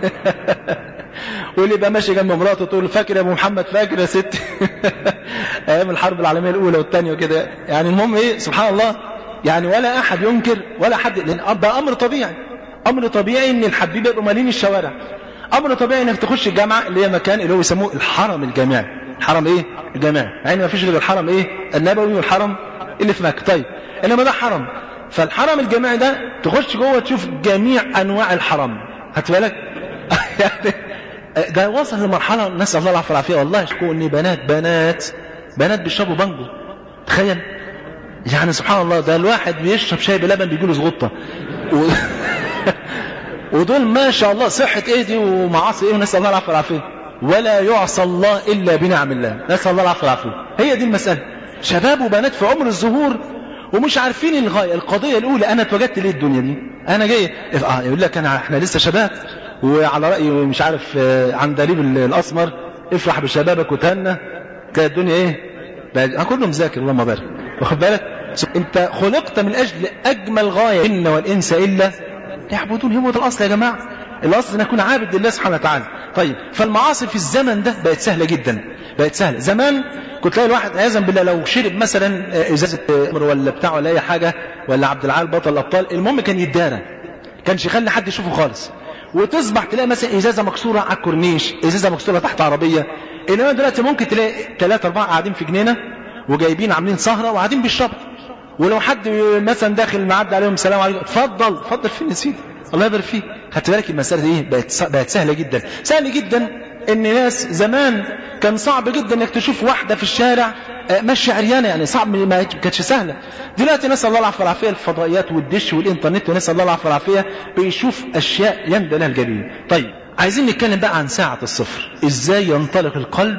واللي يبقى ماشي جنب مراته تقول فاكر يا ابو محمد فاكر يا ستي ايام الحرب العالميه الاولى والثانيه وكده يعني المهم ايه سبحان الله يعني ولا احد ينكر ولا حد لان ده امر طبيعي امر طبيعي ان الحبيبه يبقوا مالين الشوارع امر طبيعي انك تخش الجامعه اللي هي مكان اللي هو يسموه الحرم الجامعي الحرم ايه الجامعي يعني ما فيش غير الحرم ايه النبوي والحرم اللي في مكه طيب انما ده حرم فالحرم الجامعي ده تخش جوه تشوف جميع انواع الحرم هات بالك يعني ده وصل لمرحلة نسأل الله العافية والعافية والله يشكو ان بنات بنات بنات بيشربوا بانجو تخيل يعني سبحان الله ده الواحد بيشرب شاي بلبن بيجيله زغطة و... ودول ما شاء الله صحة ايه دي ومعاصي ايه ونسأل الله العافية والعافية ولا يعصى الله الا بنعم الله نسأل الله العافية والعافية هي دي المسألة شباب وبنات في عمر الظهور ومش عارفين الغاية القضية الأولى أنا اتوجدت ليه الدنيا دي أنا جاي آه يقول لك أنا إحنا لسه شباب وعلى رأي مش عارف عندليب الأسمر افرح بشبابك وتهنى كانت الدنيا إيه بقى كله مذاكر اللهم بارك واخد بالك أنت خلقت من أجل أجمل غاية إن والإنس إلا يعبدون هو ده الأصل يا جماعة الأصل أن أكون عابد لله سبحانه وتعالى طيب فالمعاصي في الزمن ده بقت سهلة جدا بقت سهلة زمان كنت تلاقي الواحد عياذا بالله لو شرب مثلا ازازه امر ولا بتاع ولا اي حاجه ولا عبد العال بطل الابطال المهم كان يتدارى كانش يخلي حد يشوفه خالص وتصبح تلاقي مثلا ازازه مكسوره على الكورنيش ازازه مكسوره تحت عربيه انما دلوقتي ممكن تلاقي ثلاثه اربعه قاعدين في جنينه وجايبين عاملين سهره وقاعدين بيشربوا ولو حد مثلا داخل معدي عليهم السلام عليكم اتفضل اتفضل فين يا سيدي الله يبارك فيك خدت بالك المساله دي بقت بقت سهله جدا سهل جدا ان ناس زمان كان صعب جدا انك تشوف واحده في الشارع ماشيه عريانه يعني صعب ما كانتش سهله دلوقتي نسال الله العافيه والعافيه الفضائيات والدش والانترنت ونسال الله العافيه والعافيه بيشوف اشياء يندى لها الجبين طيب عايزين نتكلم بقى عن ساعه الصفر ازاي ينطلق القلب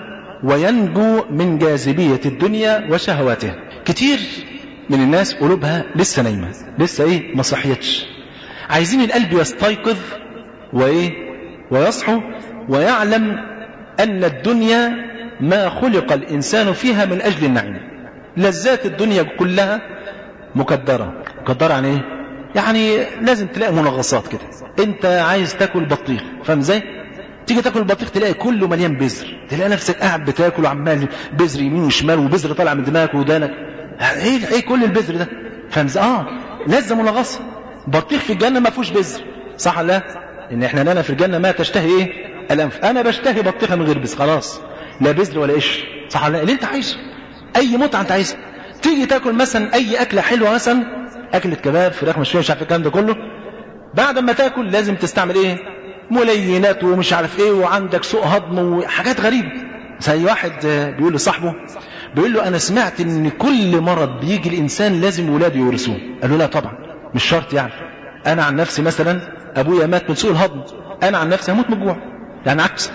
وينجو من جاذبية الدنيا وشهواتها كتير من الناس قلوبها لسه نايمة لسه ايه ما صحيتش عايزين القلب يستيقظ وايه ويصحو ويعلم ان الدنيا ما خلق الانسان فيها من اجل النعيم لذات الدنيا كلها مكدرة مكدرة يعني ايه يعني لازم تلاقي منغصات كده انت عايز تاكل بطيخ فاهم ازاي تيجي تاكل البطيخ تلاقي كله مليان بذر تلاقي نفسك قاعد بتاكل وعمال بذر يمين وشمال وبذر طالع من دماغك ودانك ايه ايه كل البذر ده فاهم ازاي اه لذة منغصة بطيخ في الجنة ما فيهوش بذر صح ولا لا ان احنا لنا في الجنة ما تشتهي ايه الانف انا بشتهي بطيخة من غير بذر خلاص لا بذر ولا قشر صح ولا لا اللي انت عايزه اي متعة انت عايزها تيجي تاكل مثلا اي اكلة حلوة مثلا اكلة كباب فراخ مشوية مش عارف الكلام ده كله بعد ما تاكل لازم تستعمل ايه ملينات ومش عارف ايه وعندك سوء هضم وحاجات غريبة زي واحد بيقول لصاحبه بيقول له انا سمعت ان كل مرض بيجي الانسان لازم ولاده يورثوه قال له لا طبعا مش شرط يعني انا عن نفسي مثلا ابويا مات من سوء الهضم انا عن نفسي هموت من الجوع يعني عكس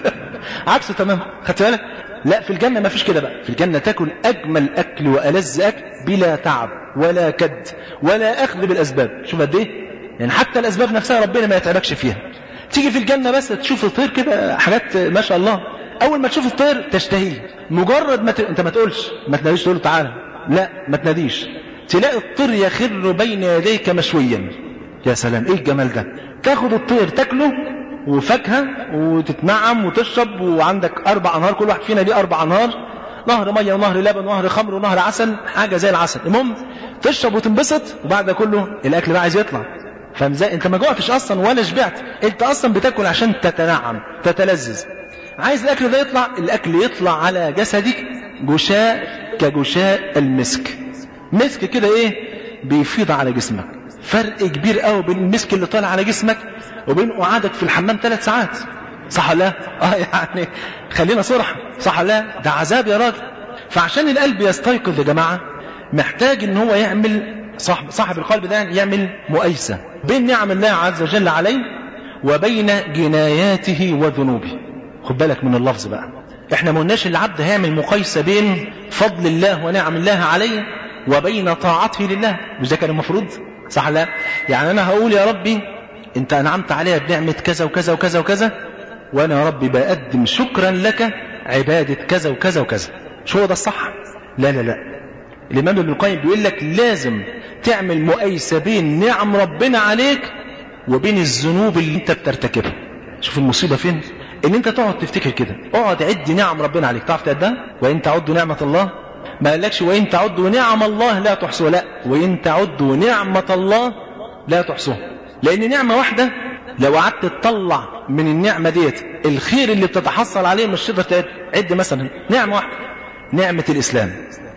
عكسه تمام خدت بالك لا في الجنة ما فيش كده بقى في الجنة تاكل أجمل أكل وألذ أكل بلا تعب ولا كد ولا أخذ بالأسباب شوف قد إيه يعني حتى الأسباب نفسها ربنا ما يتعبكش فيها تيجي في الجنة بس تشوف الطير كده حاجات ما شاء الله أول ما تشوف الطير تشتهيه مجرد ما ت... أنت ما تقولش ما تناديش تقول له تعالى لا ما تناديش تلاقي الطير يخر بين يديك مشويا يا سلام إيه الجمال ده تاخد الطير تاكله وفاكهة وتتنعم وتشرب وعندك أربع أنهار كل واحد فينا ليه أربع أنهار نهر مية ونهر لبن ونهر خمر ونهر عسل حاجة زي العسل المهم تشرب وتنبسط وبعد ده كله الأكل بقى عايز يطلع فاهم ازاي انت ما جوعتش اصلا ولا شبعت انت اصلا بتاكل عشان تتنعم تتلذذ عايز الاكل ده يطلع الاكل يطلع على جسدك جشاء كجشاء المسك مسك كده ايه بيفيض على جسمك فرق كبير قوي بين المسك اللي طالع على جسمك وبين قعادك في الحمام ثلاث ساعات صح ولا لا اه يعني خلينا صرح صح ولا لا ده عذاب يا راجل فعشان القلب يستيقظ يا جماعه محتاج ان هو يعمل صاحب صاحب القلب ده يعمل مؤيسة بين نعم الله عز وجل عليه وبين جناياته وذنوبه خد بالك من اللفظ بقى احنا ما قلناش العبد هيعمل مقايسة بين فضل الله ونعم الله عليه وبين طاعته لله مش ده كان المفروض صح لا يعني انا هقول يا ربي انت انعمت عليها بنعمة كذا وكذا وكذا وكذا وانا يا ربي بقدم شكرا لك عبادة كذا وكذا وكذا مش هو ده الصح لا لا لا الإمام ابن القيم بيقول لك لازم تعمل مقايسة بين نعم ربنا عليك وبين الذنوب اللي انت بترتكبها شوف المصيبة فين ان انت تقعد تفتكر كده اقعد عد نعم ربنا عليك تعرف تعدها وان تعدوا نعمة الله ما قالكش وان تعدوا نعم الله لا تحصوها لا وان تعدوا نعمة الله لا تحصوها لان نعمة واحدة لو قعدت تطلع من النعمة ديت الخير اللي بتتحصل عليه مش تقدر تعد عد مثلا نعمة واحدة نعمة الإسلام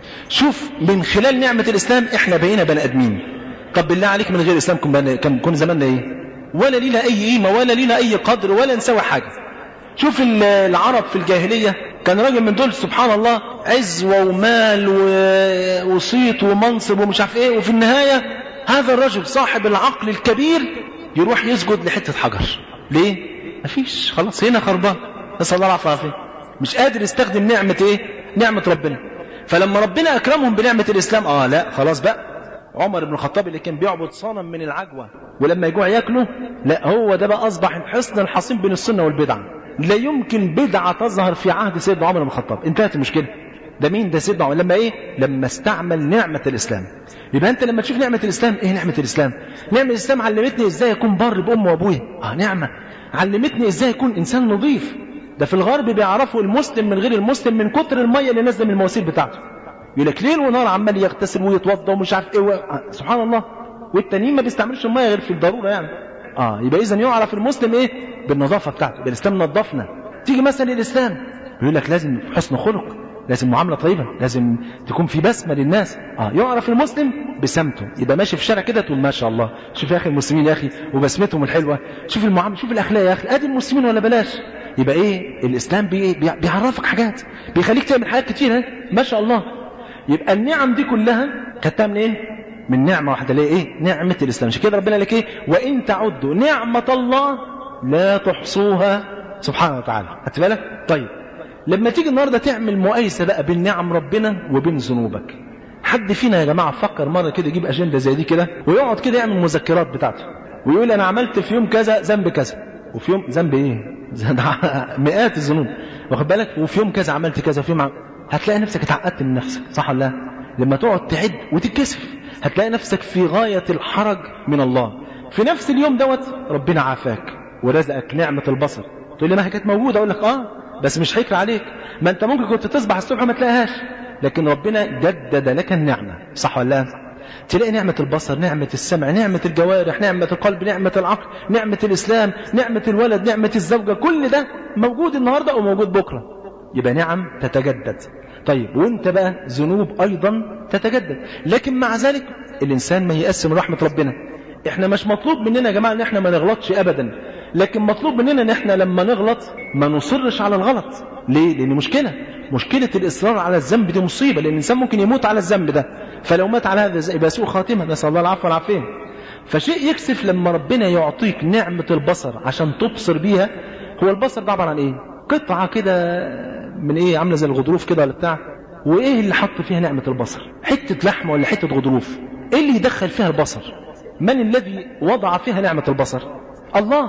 شوف من خلال نعمة الإسلام احنا بقينا بني آدمين طب بالله عليك من غير الإسلام كن كان كن زماننا ايه ولا لينا أي قيمة ولا لينا أي قدر ولا نسوي حاجة شوف العرب في الجاهلية كان راجل من دول سبحان الله عزوة ومال وصيت ومنصب ومش عارف ايه وفي النهاية هذا الرجل صاحب العقل الكبير يروح يسجد لحتة حجر ليه مفيش خلاص هنا خربان نسأل الله العافية والعافية مش قادر يستخدم نعمة ايه نعمة ربنا فلما ربنا أكرمهم بنعمة الإسلام آه لا خلاص بقى عمر بن الخطاب اللي كان بيعبد صنم من العجوة ولما يجوع ياكله لا هو ده بقى أصبح حصن الحصين بين السنة والبدعة لا يمكن بدعة تظهر في عهد سيدنا عمر بن الخطاب انتهت المشكلة ده مين ده سيدنا عمر لما ايه لما استعمل نعمة الإسلام يبقى انت لما تشوف نعمة الإسلام ايه نعمة الإسلام نعمة الإسلام علمتني ازاي اكون بر بأم وابويا اه نعمة علمتني ازاي اكون انسان نظيف ده في الغرب بيعرفوا المسلم من غير المسلم من كتر المية اللي نازله من المواسير بتاعته يقول لك ليل ونهار عمال يغتسل ويتوضا ومش عارف ايه و... آه سبحان الله والتانيين ما بيستعملوش الميه غير في الضروره يعني اه يبقى اذا يعرف المسلم ايه بالنظافه بتاعته يبقى الاسلام نظفنا تيجي مثلا الاسلام يقول لك لازم حسن خلق لازم معامله طيبه لازم تكون في بسمه للناس اه يعرف المسلم بسمته يبقى ماشي في الشارع كده تقول ما شاء الله شوف يا اخي المسلمين يا اخي وبسمتهم الحلوه شوف المعامله شوف الاخلاق يا اخي ادي المسلمين ولا بلاش يبقى ايه الاسلام بي بيعرفك حاجات بيخليك تعمل حاجات كتير ما شاء الله يبقى النعم دي كلها خدتها من ايه من نعمه واحده اللي ايه نعمه الاسلام عشان كده ربنا قال لك ايه وان تعدوا نعمه الله لا تحصوها سبحانه وتعالى خدت بالك طيب لما تيجي النهارده تعمل مقايسه بقى بين نعم ربنا وبين ذنوبك حد فينا يا جماعه فكر مره كده يجيب اجنده زي دي كده ويقعد كده يعمل مذكرات بتاعته ويقول انا عملت في يوم كذا ذنب كذا وفي يوم ذنب ايه مئات الذنوب واخد بالك وفي يوم كذا عملت كذا وفي يوم عم... هتلاقي نفسك اتعقدت من نفسك صح ولا لا لما تقعد تعد وتتكسف هتلاقي نفسك في غايه الحرج من الله في نفس اليوم دوت ربنا عافاك ورزقك نعمه البصر تقول لي ما هي كانت موجوده اقول لك اه بس مش حكر عليك ما انت ممكن كنت تصبح الصبح ما تلاقيهاش لكن ربنا جدد لك النعمه صح ولا لا تلاقي نعمة البصر نعمة السمع نعمة الجوارح نعمة القلب نعمة العقل نعمة الإسلام نعمة الولد نعمة الزوجة كل ده موجود النهاردة وموجود بكرة يبقى نعم تتجدد طيب وانت بقى ذنوب أيضا تتجدد لكن مع ذلك الإنسان ما يقسم رحمة ربنا احنا مش مطلوب مننا يا جماعة ان احنا ما نغلطش ابدا لكن مطلوب مننا ان احنا لما نغلط ما نصرش على الغلط ليه لان مشكلة مشكلة الاصرار على الذنب دي مصيبة لان الانسان ممكن يموت على الذنب ده فلو مات على هذا يبقى سوء خاتمة نسأل الله العفو والعافية فشيء يكسف لما ربنا يعطيك نعمة البصر عشان تبصر بيها هو البصر ده عبارة عن ايه قطعة كده من ايه عاملة زي الغضروف كده ولا بتاع وايه اللي حط فيها نعمة البصر حتة لحمة ولا حتة غضروف ايه اللي يدخل فيها البصر من الذي وضع فيها نعمة البصر الله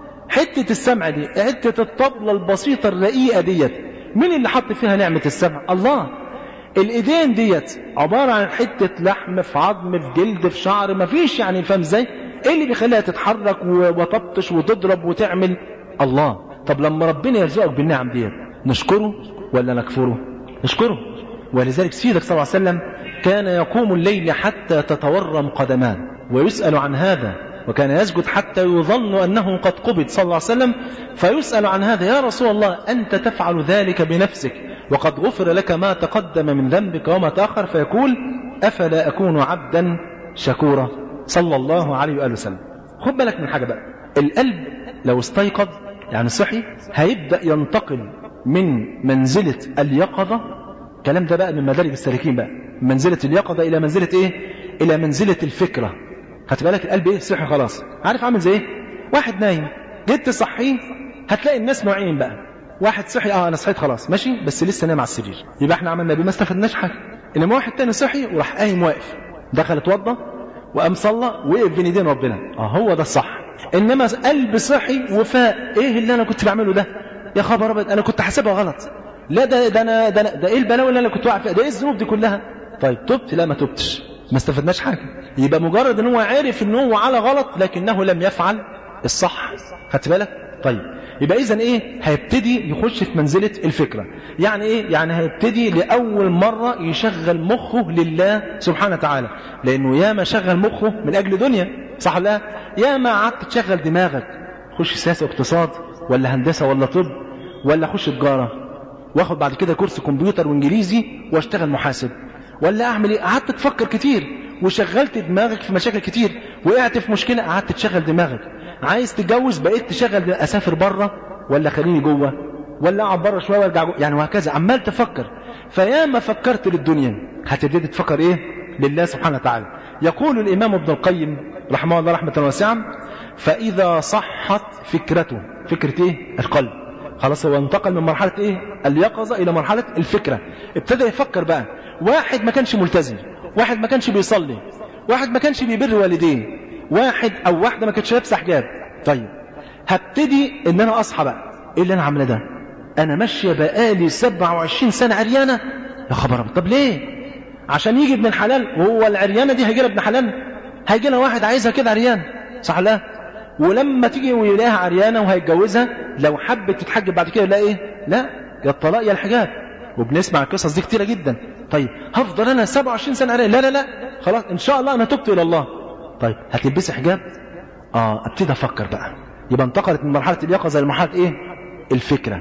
حتة السمع دي حتة الطبلة البسيطة الرقيقة ديت مين اللي حط فيها نعمة السمع الله الايدين ديت عبارة عن حتة لحم في عظم في جلد في شعر مفيش يعني فاهم ازاي ايه اللي بيخليها تتحرك وتبطش وتضرب وتعمل الله طب لما ربنا يرزقك بالنعم ديت نشكره ولا نكفره نشكره ولذلك سيدك صلى الله عليه وسلم كان يقوم الليل حتى تتورم قدمان ويسأل عن هذا وكان يسجد حتى يظن أنه قد قبض صلى الله عليه وسلم فيسأل عن هذا يا رسول الله أنت تفعل ذلك بنفسك وقد غفر لك ما تقدم من ذنبك وما تأخر فيقول أفلا أكون عبدا شكورا صلى الله عليه وآله وسلم خد بالك من حاجة بقى القلب لو استيقظ يعني صحي هيبدأ ينتقل من منزلة اليقظة الكلام ده بقى من مدارج السالكين بقى منزلة اليقظة إلى منزلة إيه إلى منزلة الفكرة خدت بالك القلب إيه صحي خلاص عارف عامل زي إيه واحد نايم جيت تصحيه هتلاقي الناس نوعين بقى واحد صحي اه انا صحيت خلاص ماشي بس لسه نايم على السرير يبقى احنا عملنا بيه ما استفدناش حاجه انما واحد تاني صحي وراح قايم واقف دخل اتوضى وقام صلى وقف بين ايدين ربنا اه هو ده الصح انما قلب صحي وفاق ايه اللي انا كنت بعمله ده يا خبر ابيض انا كنت حاسبها غلط لا ده ده انا ده, أنا ده ايه البلاوي اللي انا كنت واقع فيها ده ايه الذنوب دي كلها طيب تبت لا ما تبتش ما استفدناش حاجه يبقى مجرد ان هو عارف ان هو على غلط لكنه لم يفعل الصح خدت بالك طيب يبقى اذا ايه هيبتدي يخش في منزله الفكره يعني ايه يعني هيبتدي لاول مره يشغل مخه لله سبحانه وتعالى لانه ياما شغل مخه من اجل دنيا صح لا ياما قعدت تشغل دماغك خش سياسه واقتصاد ولا هندسه ولا طب ولا اخش تجاره واخد بعد كده كورس كمبيوتر وانجليزي واشتغل محاسب ولا اعمل ايه قعدت تفكر كتير وشغلت دماغك في مشاكل كتير وقعت في مشكله قعدت تشغل دماغك عايز تتجوز بقيت تشغل اسافر بره ولا خليني جوه ولا اقعد بره شويه وارجع جوه يعني وهكذا عمال تفكر فيا ما فكرت للدنيا هتبتدي تفكر ايه لله سبحانه وتعالى يقول الامام ابن القيم رحمه الله رحمه واسعه فاذا صحت فكرته فكره ايه القلب خلاص هو انتقل من مرحله ايه اليقظه الى مرحله الفكره ابتدى يفكر بقى واحد ما كانش ملتزم واحد ما كانش بيصلي واحد ما كانش بيبر والديه واحد او واحده ما كانتش لابسه حجاب طيب هبتدي ان انا اصحى بقى ايه اللي انا عامله ده انا ماشيه بقالي 27 سنه عريانه يا خبر طب ليه عشان يجي ابن الحلال وهو العريانه دي هيجي لها ابن حلال هيجي لها واحد عايزها كده عريان صح لا ولما تيجي ويلاقيها عريانه وهيتجوزها لو حبت تتحجب بعد كده لا ايه لا يا الطلاق يا الحجاب وبنسمع القصص دي كتيره جدا طيب هفضل انا 27 سنه عريان لا لا لا خلاص ان شاء الله انا تبت الى الله طيب هتلبسي حجاب اه ابتدي افكر بقى يبقى انتقلت من مرحله اليقظه لمرحله ايه الفكره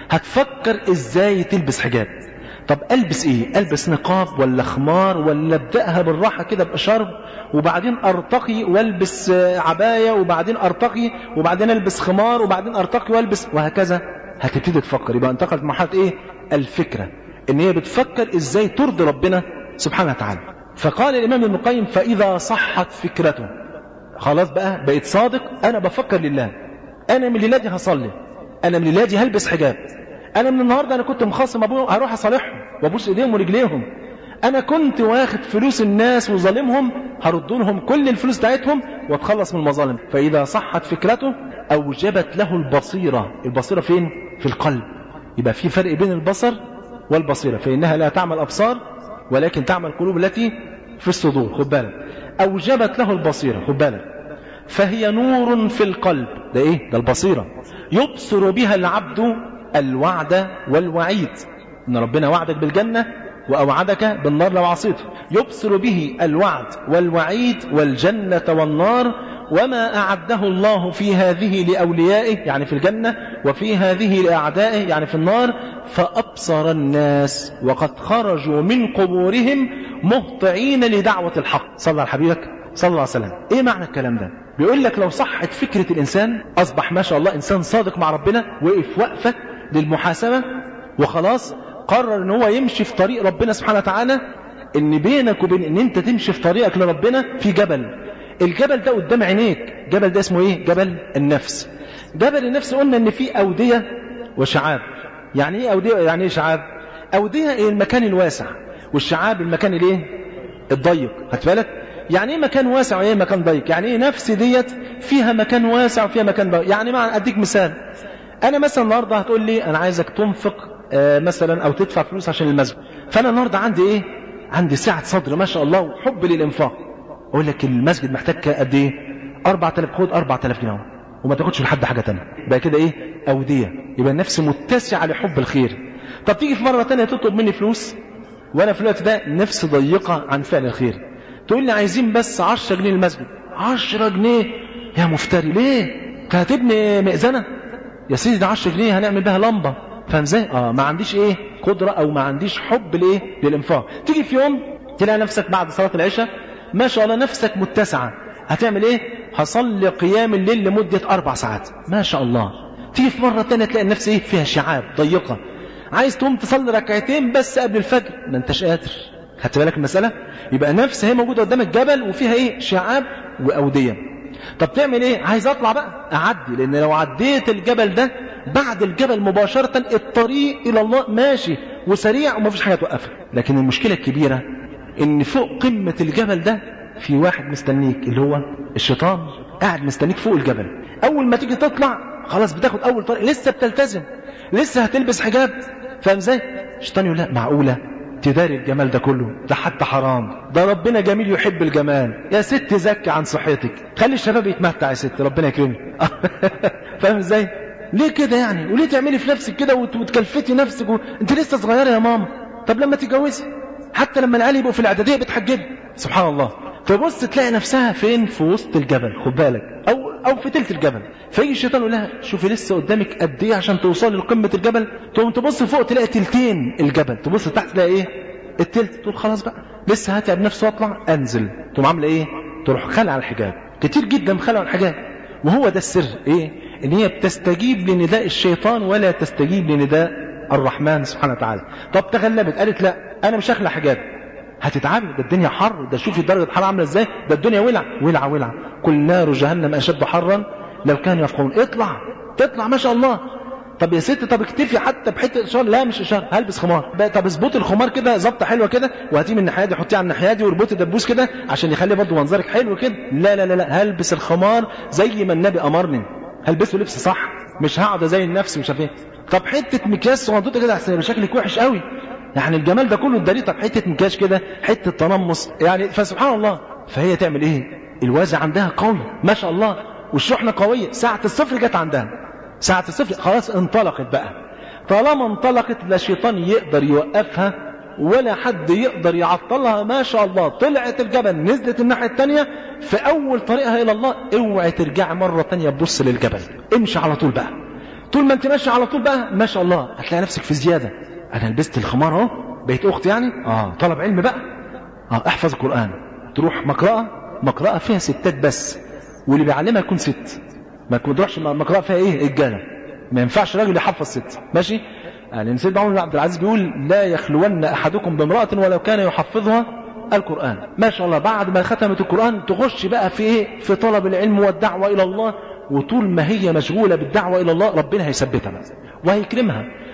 هتفكر ازاي تلبس حجاب طب البس ايه البس نقاب ولا خمار ولا ابداها بالراحه كده بشرب وبعدين ارتقي والبس عبايه وبعدين ارتقي وبعدين البس خمار وبعدين ارتقي والبس وهكذا هتبتدي تفكر يبقى انتقلت مرحله ايه الفكره ان هي بتفكر ازاي ترضي ربنا سبحانه وتعالى فقال الامام ابن القيم فاذا صحت فكرته خلاص بقى بقيت صادق انا بفكر لله انا من ليلادي هصلي انا من ليلادي هلبس حجاب انا من النهارده انا كنت مخاصم ابوه هروح اصالحهم وابوس ايديهم ورجليهم انا كنت واخد فلوس الناس وظالمهم هرد لهم كل الفلوس بتاعتهم واتخلص من المظالم فاذا صحت فكرته اوجبت له البصيره البصيره فين في القلب يبقى في فرق بين البصر والبصيره فانها لا تعمل ابصار ولكن تعمل القلوب التي في الصدور خد بالك اوجبت له البصيره خد بالك فهي نور في القلب ده ايه ده البصيره يبصر بها العبد الوعد والوعيد ان ربنا وعدك بالجنه وأوعدك بالنار لو عصيته يبصر به الوعد والوعيد والجنة والنار وما أعده الله في هذه لأوليائه يعني في الجنة وفي هذه لأعدائه يعني في النار فأبصر الناس وقد خرجوا من قبورهم مهطعين لدعوة الحق صلى على حبيبك صلى الله عليه وسلم ايه معنى الكلام ده بيقول لك لو صحت فكرة الإنسان أصبح ما شاء الله إنسان صادق مع ربنا وقف وقفة للمحاسبة وخلاص قرر ان هو يمشي في طريق ربنا سبحانه وتعالى ان بينك وبين ان انت تمشي في طريقك لربنا في جبل الجبل ده قدام عينيك جبل ده اسمه ايه جبل النفس جبل النفس قلنا ان فيه اوديه وشعاب يعني ايه اوديه يعني ايه شعاب اوديه إيه المكان الواسع والشعاب المكان الايه الضيق خدت بالك يعني ايه مكان واسع وايه مكان ضيق يعني ايه نفس ديت فيها مكان واسع وفيها مكان ضيق يعني مع اديك مثال انا مثلا النهارده هتقول لي انا عايزك تنفق آه مثلا او تدفع فلوس عشان المسجد فانا النهارده عندي ايه عندي سعه صدر ما شاء الله وحب للانفاق اقول لك المسجد محتاج قد ايه 4000 خد 4000 جنيه وما تاخدش لحد حاجه ثانيه يبقى كده ايه اوديه يبقى النفس متسعه لحب الخير طب تيجي في مره ثانيه تطلب مني فلوس وانا في الوقت ده نفس ضيقه عن فعل الخير تقول لي عايزين بس 10 جنيه المسجد 10 جنيه يا مفتري ليه انت هتبني مئذنه يا سيدي ده 10 جنيه هنعمل بها لمبه فاهم ازاي اه ما عنديش ايه قدره او ما عنديش حب لايه للانفاق تيجي في يوم تلاقي نفسك بعد صلاه العشاء ما شاء الله نفسك متسعه هتعمل ايه هصلي قيام الليل لمده اربع ساعات ما شاء الله تيجي في مره ثانيه تلاقي النفس ايه فيها شعاب ضيقه عايز تقوم تصلي ركعتين بس قبل الفجر ما انتش قادر خدت بالك المساله يبقى نفس هي موجوده قدام الجبل وفيها ايه شعاب واوديه طب تعمل ايه عايز اطلع بقى اعدي لان لو عديت الجبل ده بعد الجبل مباشرة الطريق إلى الله ماشي وسريع ومفيش حاجة توقفك لكن المشكلة الكبيرة إن فوق قمة الجبل ده في واحد مستنيك اللي هو الشيطان قاعد مستنيك فوق الجبل أول ما تيجي تطلع خلاص بتاخد أول طريق لسه بتلتزم لسه هتلبس حجاب فاهم ازاي؟ الشيطان يقول لا معقولة تداري الجمال ده كله ده حتى حرام ده ربنا جميل يحب الجمال يا ست زكي عن صحتك خلي الشباب يتمتع يا ست ربنا يكرمك فاهم ازاي؟ ليه كده يعني وليه تعملي في نفسك كده وتكلفتي نفسك و... انت لسه صغيره يا ماما طب لما تتجوزي حتى لما العيال يبقوا في الاعداديه بتحجبي سبحان الله تبص تلاقي نفسها فين في وسط الجبل خد بالك او او في تلت الجبل فيجي الشيطان يقول لها شوفي لسه قدامك قد ايه عشان توصلي لقمه الجبل تقوم تبص فوق تلاقي تلتين الجبل تبص تحت تلاقي ايه التلت تقول خلاص بقى لسه هتعب نفسي واطلع انزل تقوم عامله ايه تروح خلع الحجاب كتير جدا خلعوا الحجاب وهو ده السر ايه ان هي بتستجيب لنداء الشيطان ولا تستجيب لنداء الرحمن سبحانه وتعالى طب تغلبت قالت لا انا مش هخلع حجاب هتتعبي ده الدنيا حر ده شوفي درجه الحراره عامله ازاي ده الدنيا ولع ولع ولع كل نار جهنم اشد حرا لو كانوا يفقهون اطلع تطلع ما شاء الله طب يا ست طب اكتفي حتى بحته اشاره لا مش اشاره هلبس خمار طب اظبطي الخمار كده ظبطه حلوه كده وهاتيه من الناحيه دي حطيه على الناحيه دي واربطي دبوس كده عشان يخلي برضه منظرك حلو كده لا لا لا لا هلبس الخمار زي ما النبي امرني هلبسه لبس صح مش هقعد زي النفس مش عارف ايه طب حته مكياج صغنطوطه كده احسن شكلك وحش قوي يعني الجمال ده كله الدليل طب حته مكياج كده حته تنمص يعني فسبحان الله فهي تعمل ايه الوازع عندها قوي ما شاء الله والشحنه قويه ساعه الصفر جت عندها ساعه الصفر خلاص انطلقت بقى طالما انطلقت لا شيطان يقدر يوقفها ولا حد يقدر يعطلها ما شاء الله طلعت الجبل نزلت الناحية التانية في أول طريقها إلى الله اوعي ترجعي مرة تانية تبص للجبل امشي على طول بقى طول ما انت ماشي على طول بقى ما شاء الله هتلاقي نفسك في زيادة أنا لبست الخمار أهو بقيت أخت يعني آه طلب علم بقى آه احفظ القرآن تروح مقرأة مقرأة فيها ستات بس واللي بيعلمها يكون ست ما تروحش مقرأة فيها إيه رجالة ما ينفعش راجل يحفظ ست ماشي يعني سيدنا عمر بن عبد العزيز بيقول لا يخلون احدكم بامراه ولو كان يحفظها القران ما شاء الله بعد ما ختمت القران تخش بقى في ايه في طلب العلم والدعوه الى الله وطول ما هي مشغوله بالدعوه الى الله ربنا هيثبتها وهيكرمها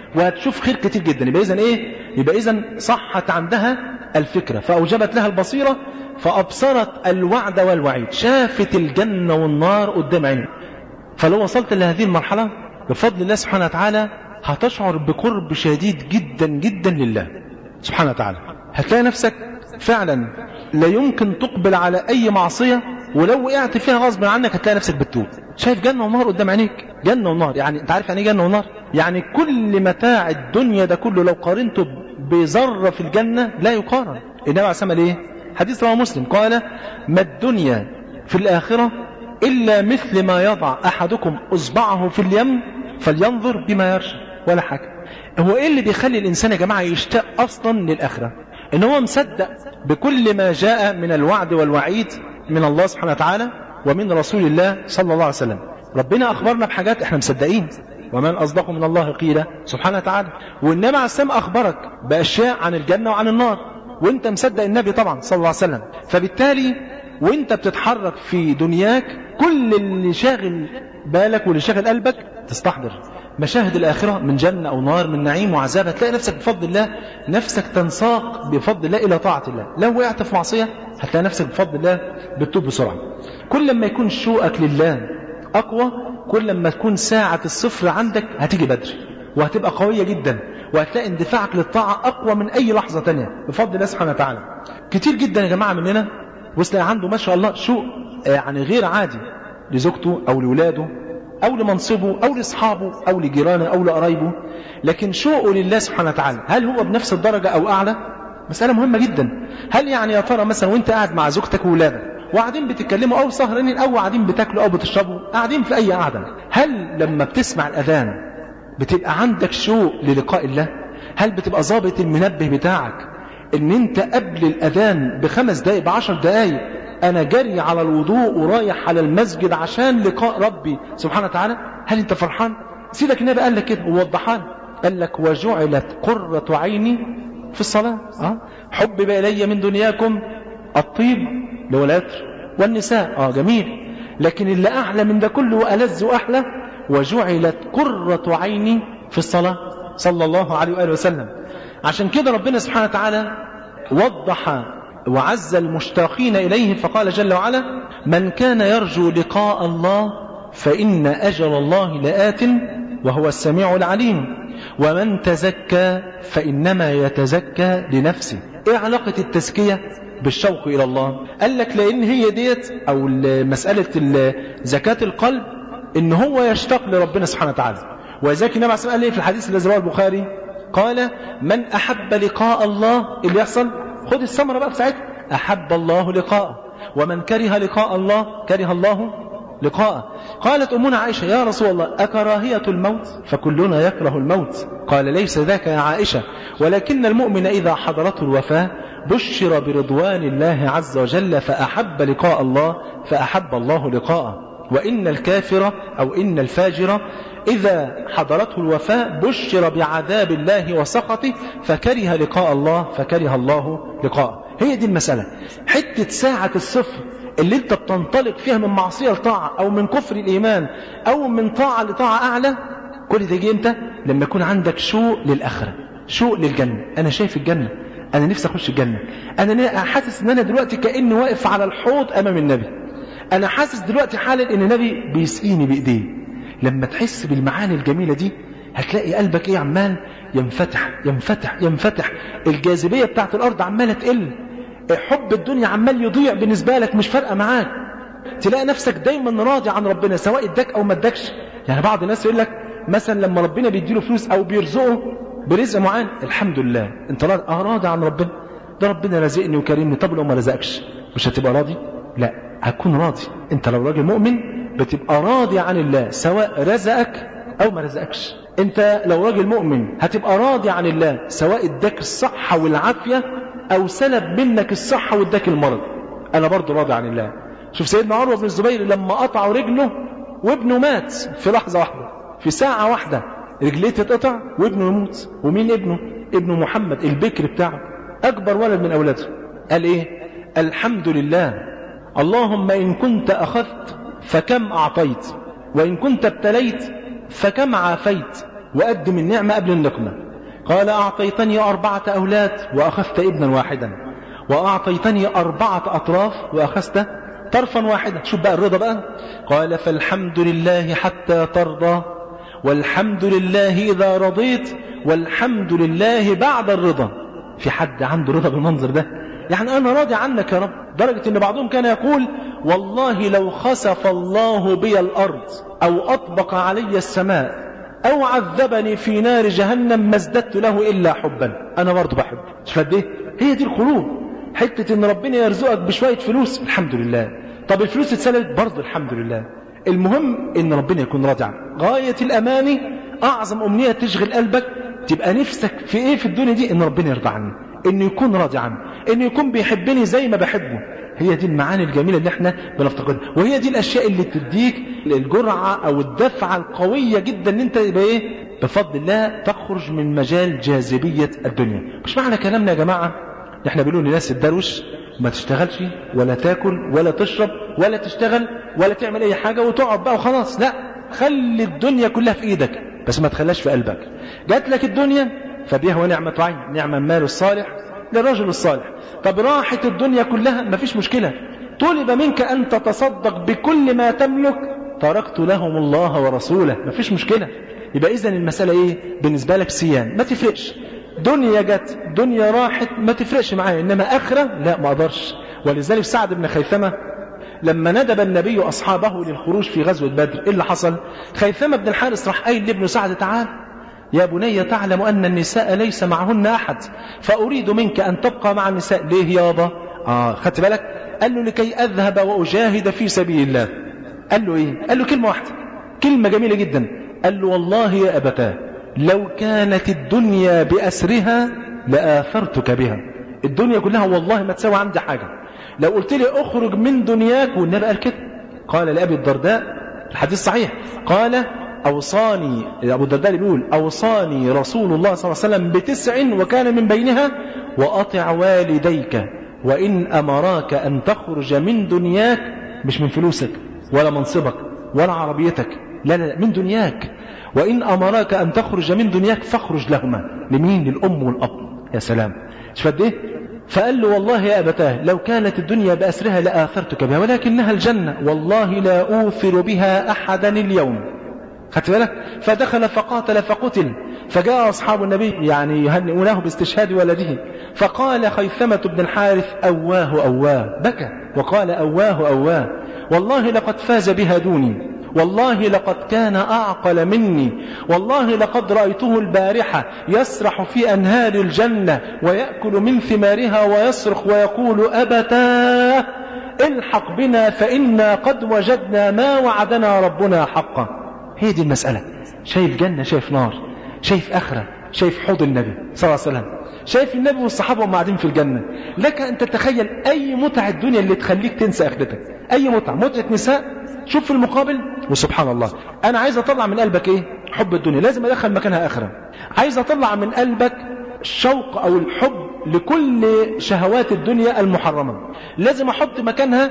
وهتشوف خير كتير جدا يبقى اذا ايه يبقى اذا صحت عندها الفكره فاوجبت لها البصيره فابصرت الوعد والوعيد شافت الجنه والنار قدام عينها فلو وصلت لهذه المرحله بفضل الله سبحانه وتعالى هتشعر بقرب شديد جدا جدا لله سبحانه وتعالى هتلاقي نفسك فعلا لا يمكن تقبل على اي معصيه ولو وقعت فيها غصب عنك هتلاقي نفسك بتتوب شايف جنه ونار قدام عينيك جنه ونار يعني انت عارف يعني ايه جنه ونار يعني كل متاع الدنيا ده كله لو قارنته بذره في الجنه لا يقارن النبي عليه الصلاه ايه حديث رواه مسلم قال ما الدنيا في الاخره الا مثل ما يضع احدكم اصبعه في اليم فلينظر بما يرشى ولا حاجه هو ايه اللي بيخلي الانسان يا جماعه يشتاق اصلا للاخره ان هو مصدق بكل ما جاء من الوعد والوعيد من الله سبحانه وتعالى ومن رسول الله صلى الله عليه وسلم ربنا اخبرنا بحاجات احنا مصدقين ومن اصدق من الله قيلا سبحانه وتعالى والنبي عليه السلام اخبرك باشياء عن الجنه وعن النار وانت مصدق النبي طبعا صلى الله عليه وسلم فبالتالي وانت بتتحرك في دنياك كل اللي شاغل بالك واللي شاغل قلبك تستحضر مشاهد الآخرة من جنة أو نار من نعيم وعذاب هتلاقي نفسك بفضل الله نفسك تنساق بفضل الله إلى طاعة الله لو وقعت في معصية هتلاقي نفسك بفضل الله بتتوب بسرعة كل ما يكون شوقك لله أقوى كل ما تكون ساعة الصفر عندك هتيجي بدري وهتبقى قوية جدا وهتلاقي اندفاعك للطاعة أقوى من أي لحظة تانية بفضل الله سبحانه وتعالى كتير جدا يا جماعة مننا وصل عنده ما شاء الله شوق يعني غير عادي لزوجته أو لولاده أو لمنصبه أو لأصحابه أو لجيرانه أو لقرايبه لكن شوقه لله سبحانه وتعالى هل هو بنفس الدرجة أو أعلى مسألة مهمة جدا هل يعني يا ترى مثلا وانت قاعد مع زوجتك وولادك وقاعدين بتتكلموا أو سهرانين أو قاعدين بتاكلوا أو بتشربوا قاعدين في أي قعدة هل لما بتسمع الأذان بتبقى عندك شوق للقاء الله هل بتبقى ظابط المنبه بتاعك ان انت قبل الأذان بخمس دقايق بعشر دقايق أنا جري على الوضوء ورايح على المسجد عشان لقاء ربي سبحانه وتعالى هل أنت فرحان؟ سيدك النبي قال لك كده ووضحان قال لك وجعلت قرة عيني في الصلاة أه؟ حبب إلي من دنياكم الطيب اللي هو العطر والنساء اه جميل لكن اللي أعلى من ده كله وألذ وأحلى وجعلت قرة عيني في الصلاة صلى الله عليه وآله وسلم عشان كده ربنا سبحانه وتعالى وضح وعز المشتاقين إليه فقال جل وعلا من كان يرجو لقاء الله فإن أجل الله لآت وهو السميع العليم ومن تزكى فإنما يتزكى لنفسه إيه علاقة التزكية بالشوق إلى الله قال لك لأن هي ديت أو مسألة زكاة القلب إن هو يشتاق لربنا سبحانه وتعالى وذلك النبي عليه الصلاة والسلام قال في الحديث الذي رواه البخاري قال من أحب لقاء الله اللي يحصل خد الثمرة بقى في ساعتها أحب الله لقاءه ومن كره لقاء الله كره الله لقاءه قالت أمنا عائشة يا رسول الله أكراهية الموت فكلنا يكره الموت قال ليس ذاك يا عائشة ولكن المؤمن إذا حضرته الوفاة بشر برضوان الله عز وجل فأحب لقاء الله فأحب الله لقاءه وإن الكافر أو إن الفاجر إذا حضرته الوفاة بشر بعذاب الله وسخطه فكره لقاء الله فكره الله لقاءه هي دي المسألة حتة ساعة الصفر اللي انت بتنطلق فيها من معصية لطاعة أو من كفر الإيمان أو من طاعة لطاعة أعلى كل ده يجي امتى لما يكون عندك شوق للآخرة شوق للجنة أنا شايف الجنة أنا نفسي أخش الجنة أنا حاسس إن أنا دلوقتي كأني واقف على الحوض أمام النبي أنا حاسس دلوقتي حالا إن النبي بيسقيني بإيديه لما تحس بالمعاني الجميلة دي هتلاقي قلبك ايه عمال ينفتح ينفتح ينفتح الجاذبية بتاعت الأرض عمالة تقل حب الدنيا عمال يضيع بالنسبة لك مش فارقة معاك تلاقي نفسك دايما راضي عن ربنا سواء اداك أو ما اداكش يعني بعض الناس يقول لك مثلا لما ربنا بيديله فلوس أو بيرزقه برزق معين الحمد لله انت راضي اه راضي عن ربنا ده ربنا رزقني وكرمني طب لو ما رزقكش مش هتبقى راضي لا هتكون راضي انت لو راجل مؤمن بتبقى راضي عن الله سواء رزقك او ما رزقكش انت لو راجل مؤمن هتبقى راضي عن الله سواء اداك الصحة والعافية او سلب منك الصحة واداك المرض انا برضو راضي عن الله شوف سيدنا عروة بن الزبير لما قطعوا رجله وابنه مات في لحظة واحدة في ساعة واحدة رجليه تتقطع وابنه يموت ومين ابنه ابنه محمد البكر بتاعه اكبر ولد من اولاده قال ايه الحمد لله اللهم ان كنت اخذت فكم أعطيت وإن كنت ابتليت فكم عافيت وقدم النعمة قبل النقمة قال أعطيتني أربعة أولاد وأخذت ابنا واحدا وأعطيتني أربعة أطراف وأخذت طرفا واحدا شوف بقى الرضا بقى قال فالحمد لله حتى ترضى والحمد لله إذا رضيت والحمد لله بعد الرضا في حد عنده رضا بالمنظر ده يعني أنا راضي عنك يا رب درجة أن بعضهم كان يقول والله لو خسف الله بي الأرض أو أطبق علي السماء أو عذبني في نار جهنم ما ازددت له إلا حبا أنا برضه بحب شوف قد إيه هي دي القلوب حتة إن ربنا يرزقك بشوية فلوس الحمد لله طب الفلوس اتسلبت برضه الحمد لله المهم إن ربنا يكون راضي عنك غاية الأماني أعظم أمنية تشغل قلبك تبقى نفسك في إيه في الدنيا دي إن ربنا يرضى عني إنه يكون راضي عني إنه يكون بيحبني زي ما بحبه هي دي المعاني الجميلة اللي احنا بنفتقدها وهي دي الأشياء اللي تديك الجرعة أو الدفعة القوية جدا ان انت يبقى ايه بفضل الله تخرج من مجال جاذبية الدنيا مش معنى كلامنا يا جماعة احنا بنقول للناس الدروش ما تشتغلش ولا تاكل ولا تشرب ولا تشتغل ولا تعمل اي حاجة وتقعد بقى وخلاص لا خلي الدنيا كلها في ايدك بس ما تخليهاش في قلبك جات لك الدنيا فبها ونعمة عين نعم المال الصالح للرجل الصالح طب راحت الدنيا كلها ما فيش مشكلة طلب منك أن تتصدق بكل ما تملك تركت لهم الله ورسوله ما فيش مشكلة يبقى إذن المسألة إيه بالنسبة لك سيان ما تفرقش دنيا جت دنيا راحت ما تفرقش معايا إنما آخرة لا ما أقدرش ولذلك سعد بن خيثمة لما ندب النبي أصحابه للخروج في غزوة بدر إيه اللي حصل خيثمة بن الحارس راح قايل لابن سعد تعال يا بني تعلم أن النساء ليس معهن أحد فأريد منك أن تبقى مع النساء ليه يابا آه خدت بالك قال له لكي أذهب وأجاهد في سبيل الله قال له إيه قال له كلمة واحدة كلمة جميلة جدا قال له والله يا أبتاه لو كانت الدنيا بأسرها لآثرتك بها الدنيا كلها والله ما تساوي عندي حاجة لو قلت لي اخرج من دنياك والنبي قال كده قال لأبي الدرداء الحديث صحيح قال أوصاني أبو الدرداء بيقول أوصاني رسول الله صلى الله عليه وسلم بتسع وكان من بينها وأطع والديك وإن أمراك أن تخرج من دنياك مش من فلوسك ولا منصبك ولا عربيتك لا لا من دنياك وإن أمراك أن تخرج من دنياك فاخرج لهما لمين للأم والأب يا سلام شفت ايه فقال له والله يا أبتاه لو كانت الدنيا بأسرها لآثرتك بها ولكنها الجنة والله لا أوثر بها أحدا اليوم خدت بالك فدخل فقاتل فقتل فجاء أصحاب النبي يعني يهنئونه باستشهاد ولده فقال خيثمة بن الحارث أواه أواه بكى وقال أواه أواه والله لقد فاز بها دوني والله لقد كان أعقل مني والله لقد رأيته البارحة يسرح في أنهار الجنة ويأكل من ثمارها ويصرخ ويقول أبتاه الحق بنا فإنا قد وجدنا ما وعدنا ربنا حقا هي دي المسألة شايف جنة شايف نار شايف آخرة شايف حوض النبي صلى الله عليه وسلم شايف النبي والصحابة وهم قاعدين في الجنة لك أن تتخيل أي متعة الدنيا اللي تخليك تنسى آخرتك أي متعة متعة نساء شوف في المقابل وسبحان الله أنا عايز أطلع من قلبك إيه حب الدنيا لازم أدخل مكانها آخرة عايز أطلع من قلبك الشوق أو الحب لكل شهوات الدنيا المحرمة لازم أحط مكانها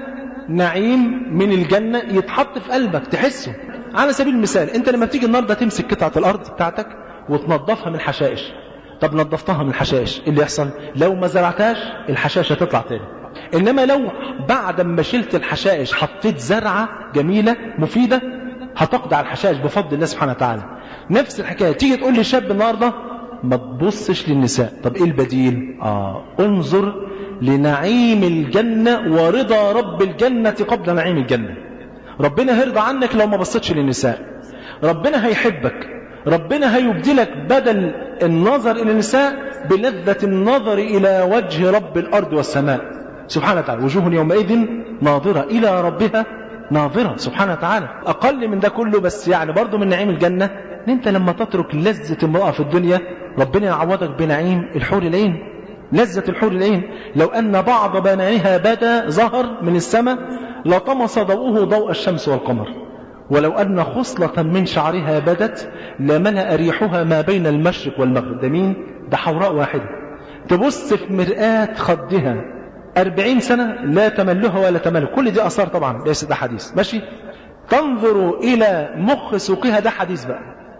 نعيم من الجنة يتحط في قلبك تحسه على سبيل المثال انت لما تيجي النهارده تمسك قطعة الارض بتاعتك وتنظفها من الحشائش طب نظفتها من الحشائش اللي يحصل لو ما زرعتهاش الحشائش هتطلع تاني انما لو بعد ما شلت الحشائش حطيت زرعة جميلة مفيدة هتقضي على الحشائش بفضل الله سبحانه وتعالى نفس الحكاية تيجي تقول لشاب النهارده ما تبصش للنساء طب ايه البديل اه انظر لنعيم الجنة ورضا رب الجنة قبل نعيم الجنة ربنا هيرضى عنك لو ما بصيتش للنساء ربنا هيحبك ربنا هيبدلك بدل النظر إلى النساء بلذة النظر إلى وجه رب الأرض والسماء سبحانه وتعالى وجوه يومئذ ناظرة إلى ربها ناظرة سبحانه وتعالى أقل من ده كله بس يعني برضو من نعيم الجنة ان انت لما تترك لذة امرأة في الدنيا ربنا يعوضك بنعيم الحور العين لذة الحور العين لو أن بعض بنانها بدا ظهر من السماء لطمس ضوءه ضوء الشمس والقمر ولو أن خصلة من شعرها بدت لملأ ريحها ما بين المشرق والمغرب ده مين؟ ده حوراء واحدة تبص في مرآة خدها أربعين سنة لا تملها ولا تمل كل دي أثار طبعا ليس ده حديث ماشي تنظر إلى مخ سوقها ده حديث بقى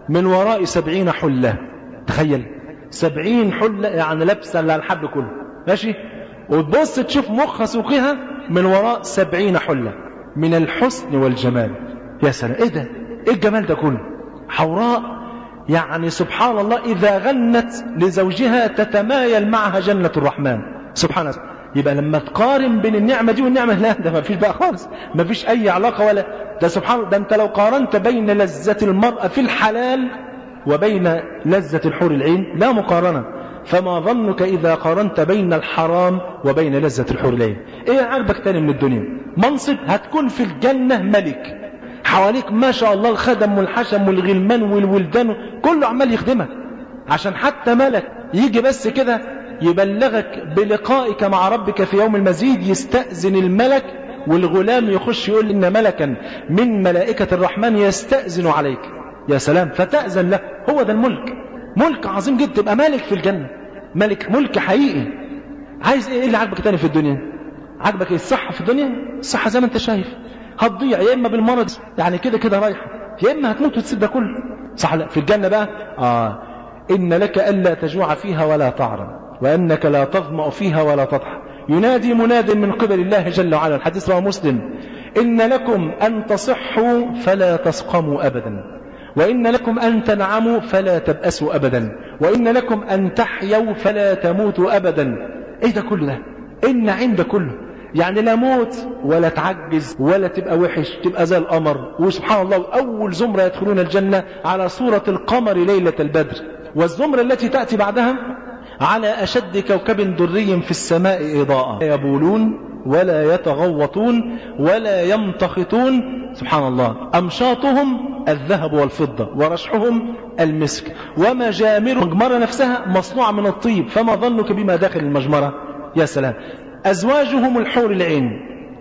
من وراء سبعين حلة تخيل سبعين حلة يعني لابسة اللي على الحبل كله ماشي وتبص تشوف مخ سوقها من وراء سبعين حلة من الحسن والجمال يا سلام ايه ده ايه الجمال ده كله حوراء يعني سبحان الله إذا غنت لزوجها تتمايل معها جنة الرحمن سبحان الله يبقى لما تقارن بين النعمة دي والنعمة لا ده ما فيش بقى خالص ما فيش أي علاقة ولا ده سبحان الله ده أنت لو قارنت بين لذة المرأة في الحلال وبين لذة الحور العين لا مقارنة فما ظنك إذا قارنت بين الحرام وبين لذة الحور العين إيه عاجبك تاني من الدنيا منصب هتكون في الجنة ملك حواليك ما شاء الله الخدم والحشم والغلمان والولدان كله عمال يخدمك عشان حتى ملك يجي بس كده يبلغك بلقائك مع ربك في يوم المزيد يستأذن الملك والغلام يخش يقول إن ملكا من ملائكة الرحمن يستأذن عليك يا سلام فتأذن له هو ده الملك ملك عظيم جدا تبقى مالك في الجنة ملك ملك حقيقي عايز ايه اللي عاجبك تاني في الدنيا عاجبك ايه الصحة في الدنيا الصحة زي ما انت شايف هتضيع يا اما بالمرض يعني كده كده رايحة يا اما هتموت وتسيب ده كله صح لا في الجنة بقى اه ان لك الا تجوع فيها ولا تعرى وانك لا تظمأ فيها ولا تضحى ينادي مناد من قبل الله جل وعلا الحديث رواه مسلم ان لكم ان تصحوا فلا تسقموا ابدا وإن لكم أن تنعموا فلا تبأسوا أبدا وإن لكم أن تحيوا فلا تموتوا أبدا إيه ده كله ده إيه النعيم ده كله يعني لا موت ولا تعجز ولا تبقى وحش تبقى زي القمر وسبحان الله أول زمرة يدخلون الجنة على صورة القمر ليلة البدر والزمرة التي تأتي بعدها على أشد كوكب دري في السماء إضاءة يبولون ولا يتغوطون ولا يمتخطون سبحان الله أمشاطهم الذهب والفضة ورشحهم المسك ومجامر المجمرة نفسها مصنوعة من الطيب فما ظنك بما داخل المجمرة يا سلام أزواجهم الحور العين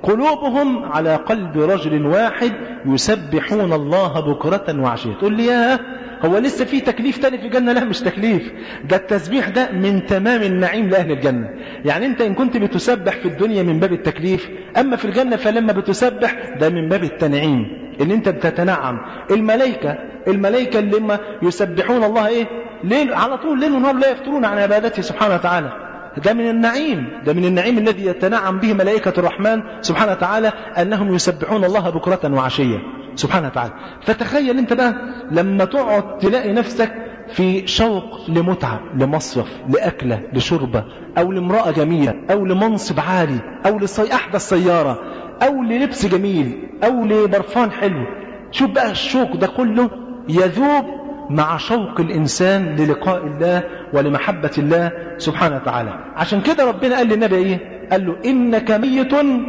قلوبهم على قلب رجل واحد يسبحون الله بكرة وعشية تقول لي يا هو لسه في تكليف تاني في الجنة لا مش تكليف ده التسبيح ده من تمام النعيم لأهل الجنة يعني انت ان كنت بتسبح في الدنيا من باب التكليف اما في الجنة فلما بتسبح ده من باب التنعيم ان انت بتتنعم الملائكة الملائكة اللي هم يسبحون الله ايه ليل على طول ليل ونهار لا يفترون عن عبادته سبحانه وتعالى ده من النعيم ده من النعيم الذي يتنعم به ملائكة الرحمن سبحانه وتعالى أنهم يسبحون الله بكرة وعشية سبحانه وتعالى فتخيل انت بقى لما تقعد تلاقي نفسك في شوق لمتعة لمصيف لأكلة لشربة أو لامرأة جميلة أو لمنصب عالي أو لأحدث سيارة أو للبس جميل أو لبرفان حلو شوف بقى الشوق ده كله يذوب مع شوق الإنسان للقاء الله ولمحبة الله سبحانه وتعالى عشان كده ربنا قال للنبي إيه قال له إنك ميت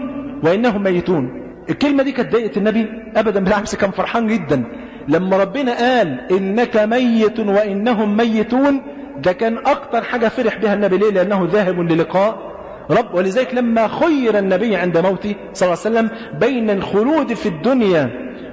وإنهم ميتون الكلمة دي كانت ضايقت النبي أبدا بالعكس كان فرحان جدا لما ربنا قال إنك ميت وإنهم ميتون ده كان أكتر حاجة فرح بها النبي ليه لأنه ذاهب للقاء رب ولذلك لما خير النبي عند موته صلى الله عليه وسلم بين الخلود في الدنيا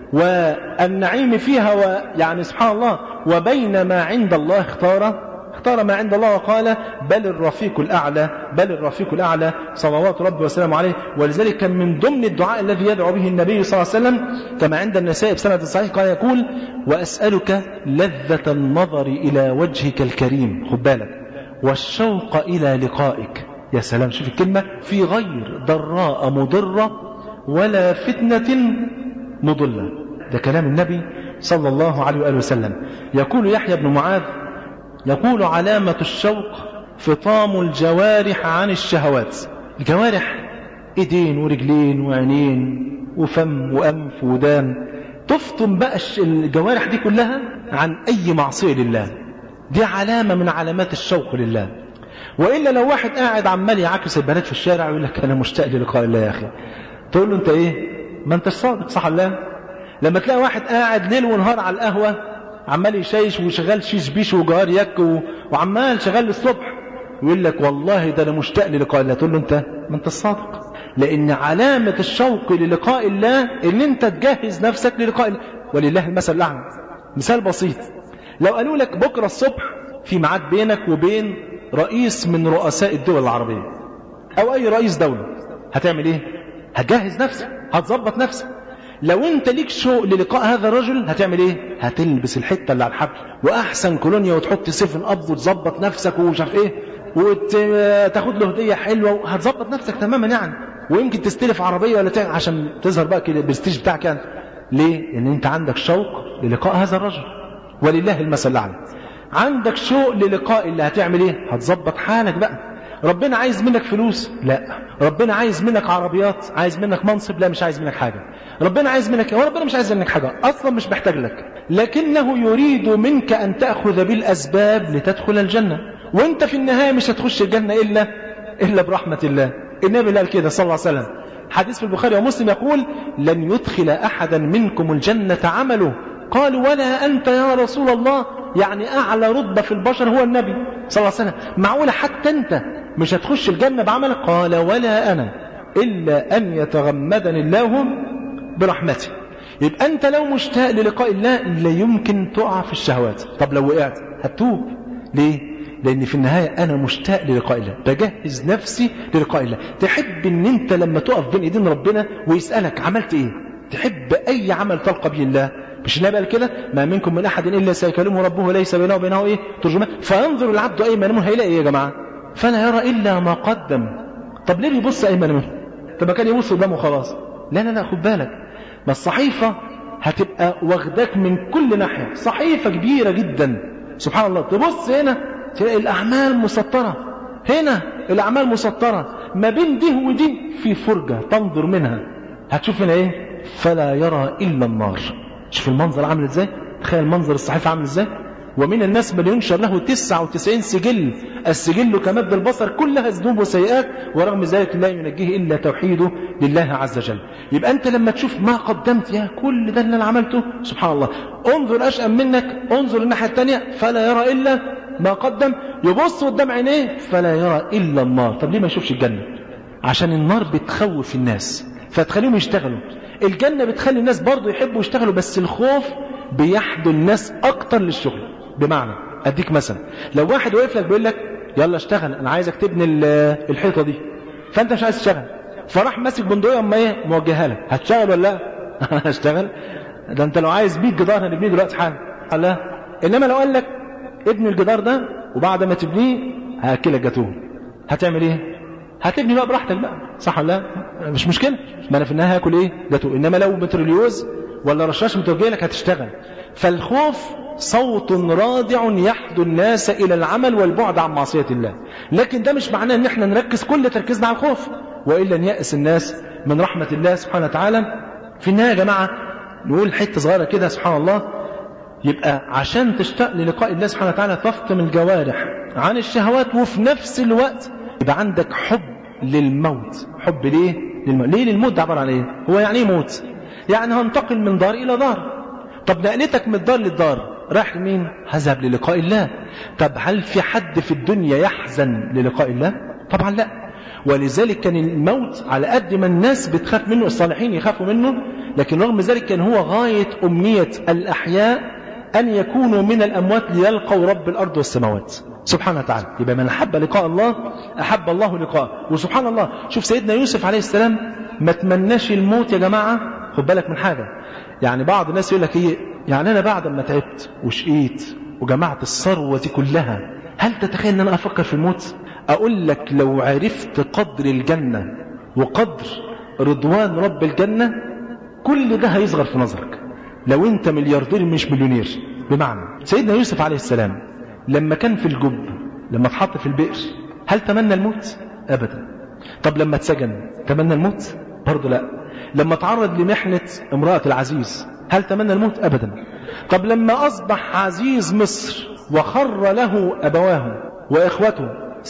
والنعيم فيها ويعني سبحان الله وبين ما عند الله اختار اختار ما عند الله وقال بل الرفيق الأعلى بل الرفيق الأعلى صلوات ربي وسلامه عليه ولذلك كان من ضمن الدعاء الذي يدعو به النبي صلى الله عليه وسلم كما عند النساء بسند صحيح قال يقول وأسألك لذة النظر إلى وجهك الكريم خد بالك والشوق إلى لقائك يا سلام شوف الكلمة في غير ضراء مضرة ولا فتنة مضلة ده كلام النبي صلى الله عليه وآله وسلم يقول يحيى بن معاذ يقول علامة الشوق فطام الجوارح عن الشهوات الجوارح ايدين ورجلين وعينين وفم وأنف ودان تفطم بقى الجوارح دي كلها عن أي معصية لله دي علامة من علامات الشوق لله وإلا لو واحد قاعد عمال يعكس البنات في الشارع ويقول لك أنا مشتاق للقاء الله يا أخي تقول له أنت إيه ما أنت صادق صح الله لما تلاقي واحد قاعد ليل ونهار على القهوة عمال يشيش وشغال شيش بيش وجار يك و... وعمال شغال للصبح يقول لك والله ده انا مشتاق للقاء الله تقول له انت ما انت الصادق لان علامة الشوق للقاء الله ان انت تجهز نفسك للقاء الله ولله المثل الاعلى مثال بسيط لو قالوا لك بكره الصبح في ميعاد بينك وبين رئيس من رؤساء الدول العربية او اي رئيس دولة هتعمل ايه هتجهز نفسك هتظبط نفسك لو انت ليك شوق للقاء هذا الرجل هتعمل ايه هتلبس الحته اللي على الحبل واحسن كولونيا وتحط سيف اب وتظبط نفسك ومش عارف ايه وتاخد له هديه حلوه وهتظبط نفسك تماما يعني ويمكن تستلف عربيه ولا تعمل عشان تظهر بقى كده البرستيج بتاعك يعني ليه؟ لان انت عندك شوق للقاء هذا الرجل ولله المثل الاعلى عندك شوق للقاء اللي هتعمل ايه هتظبط حالك بقى ربنا عايز منك فلوس لا ربنا عايز منك عربيات عايز منك منصب لا مش عايز منك حاجه ربنا عايز منك هو ربنا مش عايز منك حاجه اصلا مش محتاج لك لكنه يريد منك ان تاخذ بالاسباب لتدخل الجنه وانت في النهايه مش هتخش الجنه الا الا برحمه الله النبي قال كده صلى الله عليه وسلم حديث في البخاري ومسلم يقول لن يدخل احدا منكم الجنه عمله قال ولا أنت يا رسول الله يعني أعلى رتبة في البشر هو النبي صلى الله عليه وسلم معقولة حتى أنت مش هتخش الجنة بعملك قال ولا أنا إلا أن يتغمدني الله برحمته يبقى أنت لو مشتاق للقاء الله لا يمكن تقع في الشهوات طب لو وقعت هتوب ليه؟ لأن في النهاية أنا مشتاق للقاء الله بجهز نفسي للقاء الله تحب أن أنت لما تقف بين إيدين ربنا ويسألك عملت إيه تحب أي عمل تلقى به الله مش النبي قال كده ما منكم من احد الا سيكلمه ربه ليس بينه وبينه ايه ترجمان فينظر العبد ايمن منه هيلاقي ايه يا جماعه فلا يرى الا ما قدم طب ليه بيبص ايمن منه طب ما كان يبص قدامه خلاص لا لا لا خد بالك ما الصحيفه هتبقى واخداك من كل ناحيه صحيفه كبيره جدا سبحان الله تبص هنا تلاقي الاعمال مسطره هنا الاعمال مسطره ما بين دي ودي في فرجه تنظر منها هتشوف هنا ايه فلا يرى الا النار شوف المنظر عامل ازاي تخيل منظر الصحيفة عامل ازاي ومن الناس من ينشر له 99 سجل السجل كمد البصر كلها ذنوب وسيئات ورغم ذلك لا ينجيه إلا توحيده لله عز وجل يبقى أنت لما تشوف ما قدمت يا كل ده اللي أنا عملته سبحان الله انظر أشأم منك انظر الناحية الثانية فلا يرى إلا ما قدم يبص قدام عينيه فلا يرى إلا النار طب ليه ما يشوفش الجنة عشان النار بتخوف الناس فتخليهم يشتغلوا الجنة بتخلي الناس برضو يحبوا يشتغلوا بس الخوف بيحدو الناس أكتر للشغل بمعنى أديك مثلا لو واحد واقف لك بيقول لك يلا اشتغل أنا عايزك تبني الحيطة دي فأنت مش عايز تشتغل فراح ماسك بندقية أما إيه موجهها لك هتشتغل ولا لا؟ هشتغل ده أنت لو عايز 100 جدار هنبنيه دلوقتي حالا لا إنما لو قال لك ابني الجدار ده وبعد ما تبنيه هاكلك جاتوه هتعمل ايه؟ هتبني بقى براحتك بقى صح ولا لا مش مشكله ما انا في النهايه هاكل ايه جاتو انما لو متروليوز ولا رشاش متوجه لك هتشتغل فالخوف صوت رادع يحدو الناس الى العمل والبعد عن معصيه الله لكن ده مش معناه ان احنا نركز كل تركيزنا على الخوف والا يأس الناس من رحمه الله سبحانه وتعالى في النهايه يا جماعه نقول حته صغيره كده سبحان الله يبقى عشان تشتاق للقاء الله سبحانه وتعالى تفطم الجوارح عن الشهوات وفي نفس الوقت يبقى عندك حب للموت حب ليه للموت ليه للموت ده عبارة عن ايه هو يعني ايه موت يعني هنتقل من دار الى دار طب نقلتك من الدار للدار رايح لمين هذهب للقاء الله طب هل في حد في الدنيا يحزن للقاء الله طبعا لا ولذلك كان الموت على قد ما الناس بتخاف منه الصالحين يخافوا منه لكن رغم ذلك كان هو غاية أمنية الأحياء أن يكونوا من الأموات ليلقوا رب الأرض والسماوات سبحانه وتعالى يبقى من أحب لقاء الله أحب الله لقاءه وسبحان الله شوف سيدنا يوسف عليه السلام ما تمناش الموت يا جماعة خد بالك من حاجة يعني بعض الناس يقول لك ايه يعني أنا بعد ما تعبت وشقيت وجمعت الثروة دي كلها هل تتخيل أن أنا أفكر في الموت أقول لك لو عرفت قدر الجنة وقدر رضوان رب الجنة كل ده هيصغر في نظرك لو انت ملياردير مش مليونير بمعنى سيدنا يوسف عليه السلام لما كان في الجب لما اتحط في البئر هل تمنى الموت ابدا طب لما اتسجن تمنى الموت برضه لا لما تعرض لمحنة امرأة العزيز هل تمنى الموت ابدا طب لما اصبح عزيز مصر وخر له ابواه واخوته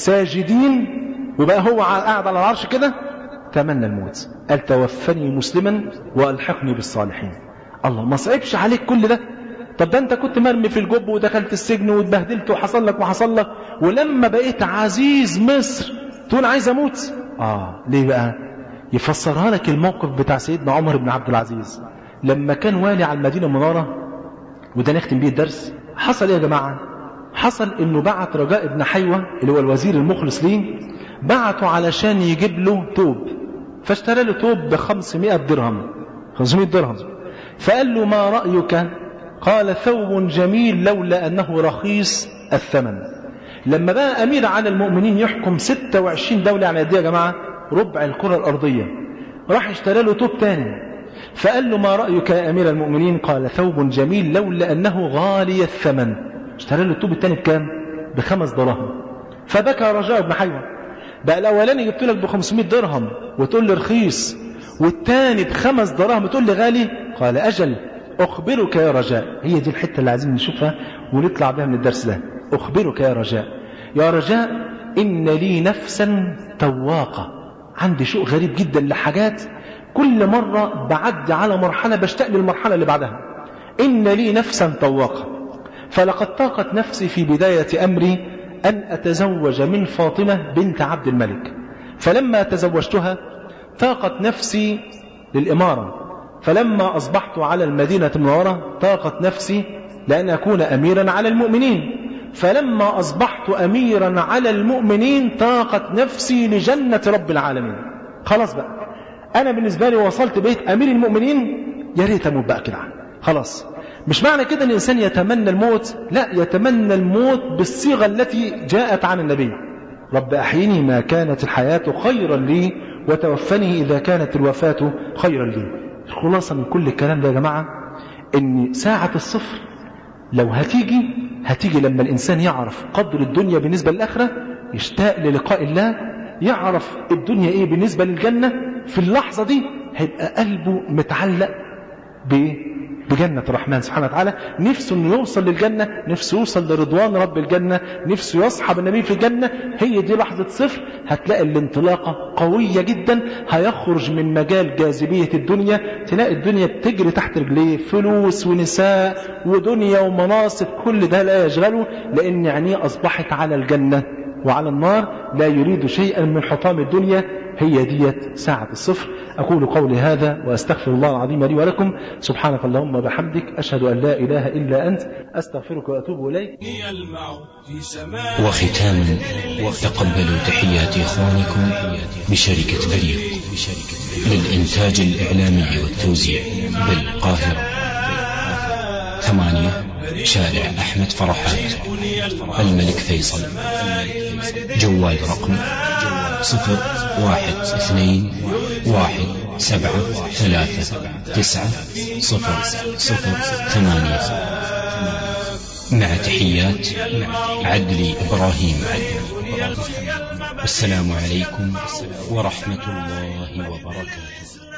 ساجدين وبقى هو قاعد على العرش كده تمنى الموت قال توفني مسلما والحقني بالصالحين الله ما صعبش عليك كل ده طب ده انت كنت مرمي في الجب ودخلت السجن واتبهدلت وحصل لك وحصل لك ولما بقيت عزيز مصر تقول عايز اموت اه ليه بقى يفسرها لك الموقف بتاع سيدنا عمر بن عبد العزيز لما كان والي على المدينه المنوره وده نختم بيه الدرس حصل ايه يا جماعه حصل انه بعت رجاء بن حيوه اللي هو الوزير المخلص ليه بعته علشان يجيب له توب فاشترى له توب ب 500 درهم 500 درهم فقال له ما رأيك قال ثوب جميل لولا أنه رخيص الثمن لما بقى أمير على المؤمنين يحكم 26 دولة يعني قد إيه يا جماعة ربع الكرة الأرضية راح اشترى له توب تاني فقال له ما رأيك يا أمير المؤمنين قال ثوب جميل لولا أنه غالي الثمن اشترى له التوب التاني بكام بخمس دراهم فبكى رجاء بن حيوة بقى الأولاني جبت لك ب 500 درهم وتقول لي رخيص والتاني بخمس دراهم تقول لي غالي قال أجل أخبرك يا رجاء هي دي الحتة اللي عايزين نشوفها ونطلع بها من الدرس ده أخبرك يا رجاء يا رجاء إن لي نفسا تواقة عندي شوق غريب جدا لحاجات كل مرة بعدي على مرحلة بشتاق للمرحلة اللي بعدها إن لي نفسا تواقة فلقد طاقت نفسي في بداية أمري أن أتزوج من فاطمة بنت عبد الملك فلما تزوجتها طاقت نفسي للإمارة فلما أصبحت على المدينة المنورة طاقت نفسي لأن أكون أميرا على المؤمنين فلما أصبحت أميرا على المؤمنين طاقت نفسي لجنة رب العالمين خلاص بقى أنا بالنسبة لي وصلت بيت أمير المؤمنين يا ريت أموت بقى كده خلاص مش معنى كده ان الانسان يتمنى الموت لا يتمنى الموت بالصيغه التي جاءت عن النبي رب احيني ما كانت الحياه خيرا لي وتوفني اذا كانت الوفاه خيرا لي الخلاصه من كل الكلام ده يا جماعه ان ساعه الصفر لو هتيجي هتيجي لما الانسان يعرف قدر الدنيا بالنسبه للاخره يشتاق للقاء الله يعرف الدنيا ايه بالنسبه للجنه في اللحظه دي هيبقى قلبه متعلق بايه بجنة الرحمن سبحانه وتعالى نفسه انه يوصل للجنة نفسه يوصل لرضوان رب الجنة نفسه يصحب النبي في الجنة هي دي لحظة صفر هتلاقي الانطلاقة قوية جدا هيخرج من مجال جاذبية الدنيا تلاقي الدنيا بتجري تحت رجليه فلوس ونساء ودنيا ومناصب كل ده لا يشغله لان عينيه اصبحت على الجنة وعلى النار لا يريد شيئا من حطام الدنيا هي ديت ساعة الصفر أقول قولي هذا وأستغفر الله العظيم لي ولكم سبحانك اللهم وبحمدك أشهد أن لا إله إلا أنت أستغفرك وأتوب إليك وختاما تقبلوا تحيات إخوانكم بشركة بريق للإنتاج الإعلامي والتوزيع بالقاهرة ثمانية شارع أحمد فرحات الملك فيصل جوال رقم صفر واحد اثنين واحد سبعة ثلاثة تسعة صفر صفر ثمانية مع تحيات عدلي إبراهيم السلام عليكم ورحمة الله وبركاته